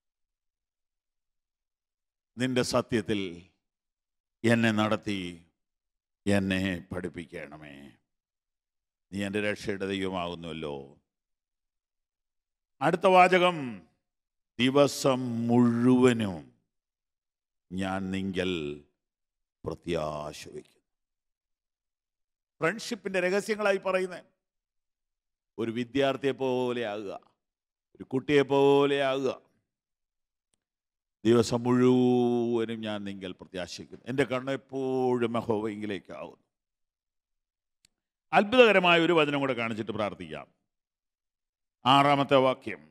നിന്റെ സത്യത്തിൽ എന്നെ നടത്തി എന്നെ പഠിപ്പിക്കണമേ നീ എൻ്റെ രക്ഷയുടെ ദൈവമാകുന്നുവല്ലോ അടുത്ത വാചകം ദിവസം മുഴുവനും ഞാൻ നിങ്കൽ പ്രത്യാശ വയ്ക്കുന്നു ഫ്രണ്ട്ഷിപ്പിന്റെ രഹസ്യങ്ങളായി പറയുന്നത് ഒരു വിദ്യാർത്ഥിയെ പോലെ ആകുക ഒരു കുട്ടിയെ പോലെ ആകുക ദിവസം മുഴുവനും ഞാൻ നിങ്ങൾ പ്രത്യാശിക്കുന്നു എൻ്റെ കണ്ണ് എപ്പോഴും മഹോവയിലേക്കാവുന്നു അത്ഭുതകരമായ ഒരു വചനം കൂടെ കാണിച്ചിട്ട് പ്രാർത്ഥിക്കാം ആറാമത്തെ വാക്യം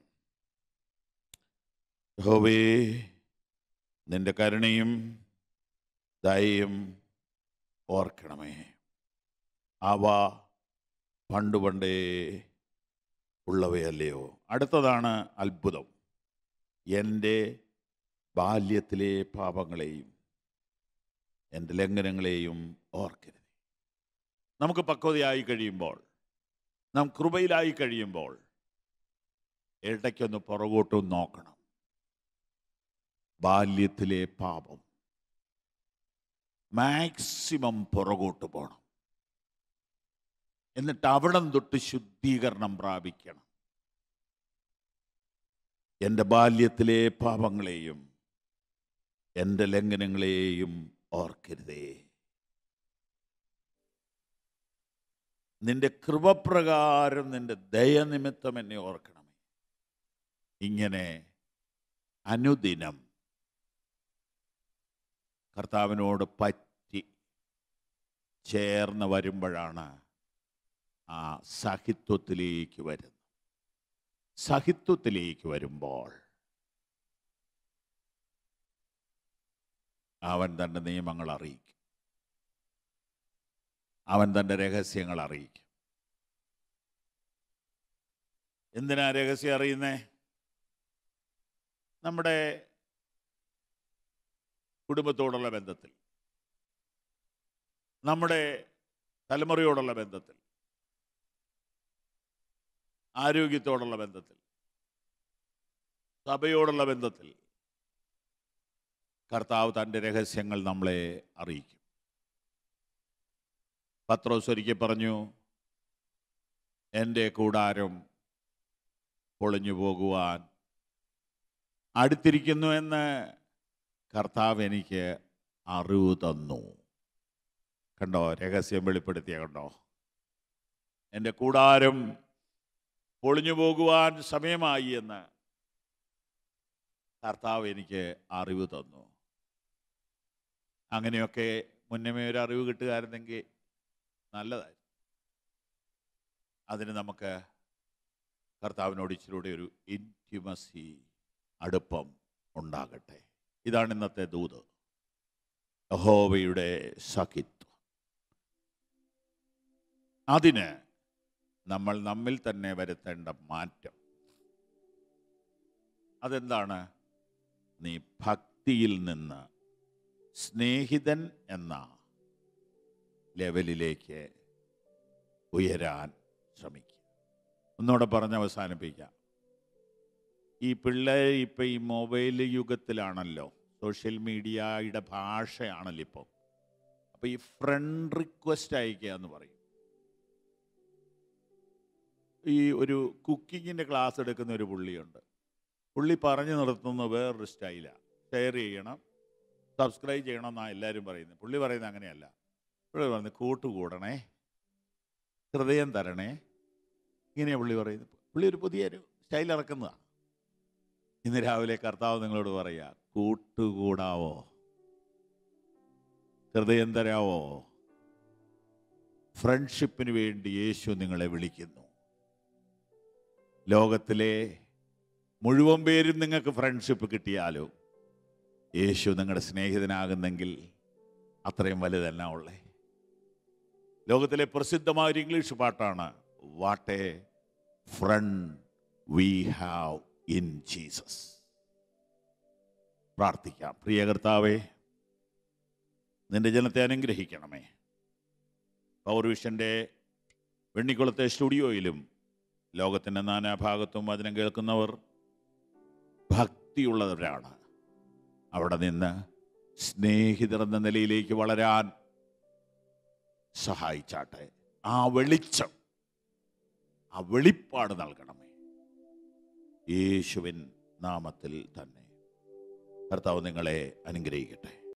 യഹോവേ നിന്റെ കരുണയും ദയയും ഓർക്കണമേ അവ പണ്ട് പണ്ടേ ഉള്ളവയല്ലയോ അടുത്തതാണ് അത്ഭുതം എൻ്റെ ബാല്യത്തിലെ പാപങ്ങളെയും എൻ്റെ ലംഘനങ്ങളെയും ഓർക്കരുത് നമുക്ക് പക്വതയായി കഴിയുമ്പോൾ നാം കൃപയിലായി കഴിയുമ്പോൾ ഇടയ്ക്കൊന്ന് പുറകോട്ടും നോക്കണം ബാല്യത്തിലെ പാപം മാക്സിമം പുറകോട്ട് പോകണം എന്നിട്ട് അവിടം തൊട്ട് ശുദ്ധീകരണം പ്രാപിക്കണം എൻ്റെ ബാല്യത്തിലെ പാപങ്ങളെയും എൻ്റെ ലംഘനങ്ങളെയും ഓർക്കരുതേ നിന്റെ കൃപപ്രകാരം നിന്റെ ദയനിമിത്തം എന്നെ ഓർക്കണമേ ഇങ്ങനെ അനുദിനം കർത്താവിനോട് പറ്റി ചേർന്ന് വരുമ്പോഴാണ് ആ സഹിത്വത്തിലേക്ക് വരുന്നത് സഹിത്വത്തിലേക്ക് വരുമ്പോൾ അവൻ തൻ്റെ നിയമങ്ങൾ അറിയിക്കും അവൻ തൻ്റെ രഹസ്യങ്ങൾ അറിയിക്കും എന്തിനാ രഹസ്യം അറിയുന്നേ നമ്മുടെ കുടുംബത്തോടുള്ള ബന്ധത്തിൽ നമ്മുടെ തലമുറയോടുള്ള ബന്ധത്തിൽ ആരോഗ്യത്തോടുള്ള ബന്ധത്തിൽ സഭയോടുള്ള ബന്ധത്തിൽ കർത്താവ് തൻ്റെ രഹസ്യങ്ങൾ നമ്മളെ അറിയിക്കും പത്രോസ് ഒരിക്കൽ പറഞ്ഞു എൻ്റെ കൂടാരം പൊളിഞ്ഞു പോകുവാൻ അടുത്തിരിക്കുന്നു എന്ന് കർത്താവ് എനിക്ക് അറിവ് തന്നു കണ്ടോ രഹസ്യം വെളിപ്പെടുത്തിയ കണ്ടോ എൻ്റെ കൂടാരം പൊളിഞ്ഞു പോകുവാൻ സമയമായി എന്ന് കർത്താവ് എനിക്ക് അറിവ് തന്നു അങ്ങനെയൊക്കെ മുന്നമേ ഒരു അറിവ് കിട്ടുകയായിരുന്നെങ്കിൽ നല്ലതായിരുന്നു അതിന് നമുക്ക് കർത്താവിനോട് ഇച്ചിലൂടെ ഒരു ഇൻറ്റിമസി അടുപ്പം ഉണ്ടാകട്ടെ ഇതാണ് ഇന്നത്തെ ദൂത് യഹോവയുടെ സഖിത്വം അതിന് നമ്മൾ നമ്മിൽ തന്നെ വരുത്തേണ്ട മാറ്റം അതെന്താണ് നീ ഭക്തിയിൽ നിന്ന് സ്നേഹിതൻ എന്ന ലെവലിലേക്ക് ഉയരാൻ ശ്രമിക്കുക ഒന്നുകൂടെ പറഞ്ഞ് അവസാനിപ്പിക്കാം ഈ പിള്ളേർ ഇപ്പം ഈ മൊബൈൽ യുഗത്തിലാണല്ലോ സോഷ്യൽ മീഡിയയുടെ ഭാഷയാണല്ലോ ഇപ്പോൾ അപ്പോൾ ഈ ഫ്രണ്ട് റിക്വസ്റ്റ് അയക്കുക എന്ന് പറയും ഈ ഒരു കുക്കിങ്ങിൻ്റെ ക്ലാസ് എടുക്കുന്ന ഒരു പുള്ളിയുണ്ട് പുള്ളി പറഞ്ഞു നിർത്തുന്ന വേറൊരു സ്റ്റൈലാണ് ഷെയർ ചെയ്യണം സബ്സ്ക്രൈബ് ചെയ്യണം എന്നാണ് എല്ലാവരും പറയുന്നത് പുള്ളി പറയുന്നത് അങ്ങനെയല്ല പുള്ളി പറയുന്നത് കൂട്ടുകൂടണേ ഹൃദയം തരണേ ഇങ്ങനെയാണ് പുള്ളി പറയുന്നത് പുള്ളി ഒരു പുതിയൊരു സ്റ്റൈൽ ഇറക്കുന്നതാണ് ഇന്ന് രാവിലെ കർത്താവ് നിങ്ങളോട് പറയാ കൂട്ടുകൂടാവോ ഹൃദയം തരാവോ ഫ്രണ്ട്ഷിപ്പിന് വേണ്ടി യേശു നിങ്ങളെ വിളിക്കുന്നു ലോകത്തിലെ മുഴുവൻ പേരും നിങ്ങൾക്ക് ഫ്രണ്ട്ഷിപ്പ് കിട്ടിയാലോ യേശു നിങ്ങളുടെ സ്നേഹിതനാകുന്നെങ്കിൽ അത്രയും വലുതല്ല ഉള്ളേ ലോകത്തിലെ പ്രസിദ്ധമായ ഒരു ഇംഗ്ലീഷ് പാട്ടാണ് what a friend we have in Jesus പ്രാർത്ഥിക്കാം പ്രിയ കർത്താവേ നിന്റെ ജനത്തെ അനുഗ്രഹിക്കണമേ പൗർവിഷൻ്റെ വെണ്ണിക്കുളത്തെ സ്റ്റുഡിയോയിലും ലോകത്തിൻ്റെ നാനാഭാഗത്തും വചനം കേൾക്കുന്നവർ ഭക്തിയുള്ളവരാണ് അവിടെ നിന്ന് സ്നേഹിതർ എന്ന നിലയിലേക്ക് വളരാൻ സഹായിച്ചാട്ടെ ആ വെളിച്ചം ആ വെളിപ്പാട് നൽകണമേ യേശുവിൻ നാമത്തിൽ തന്നെ കർത്താവ് നിങ്ങളെ അനുഗ്രഹിക്കട്ടെ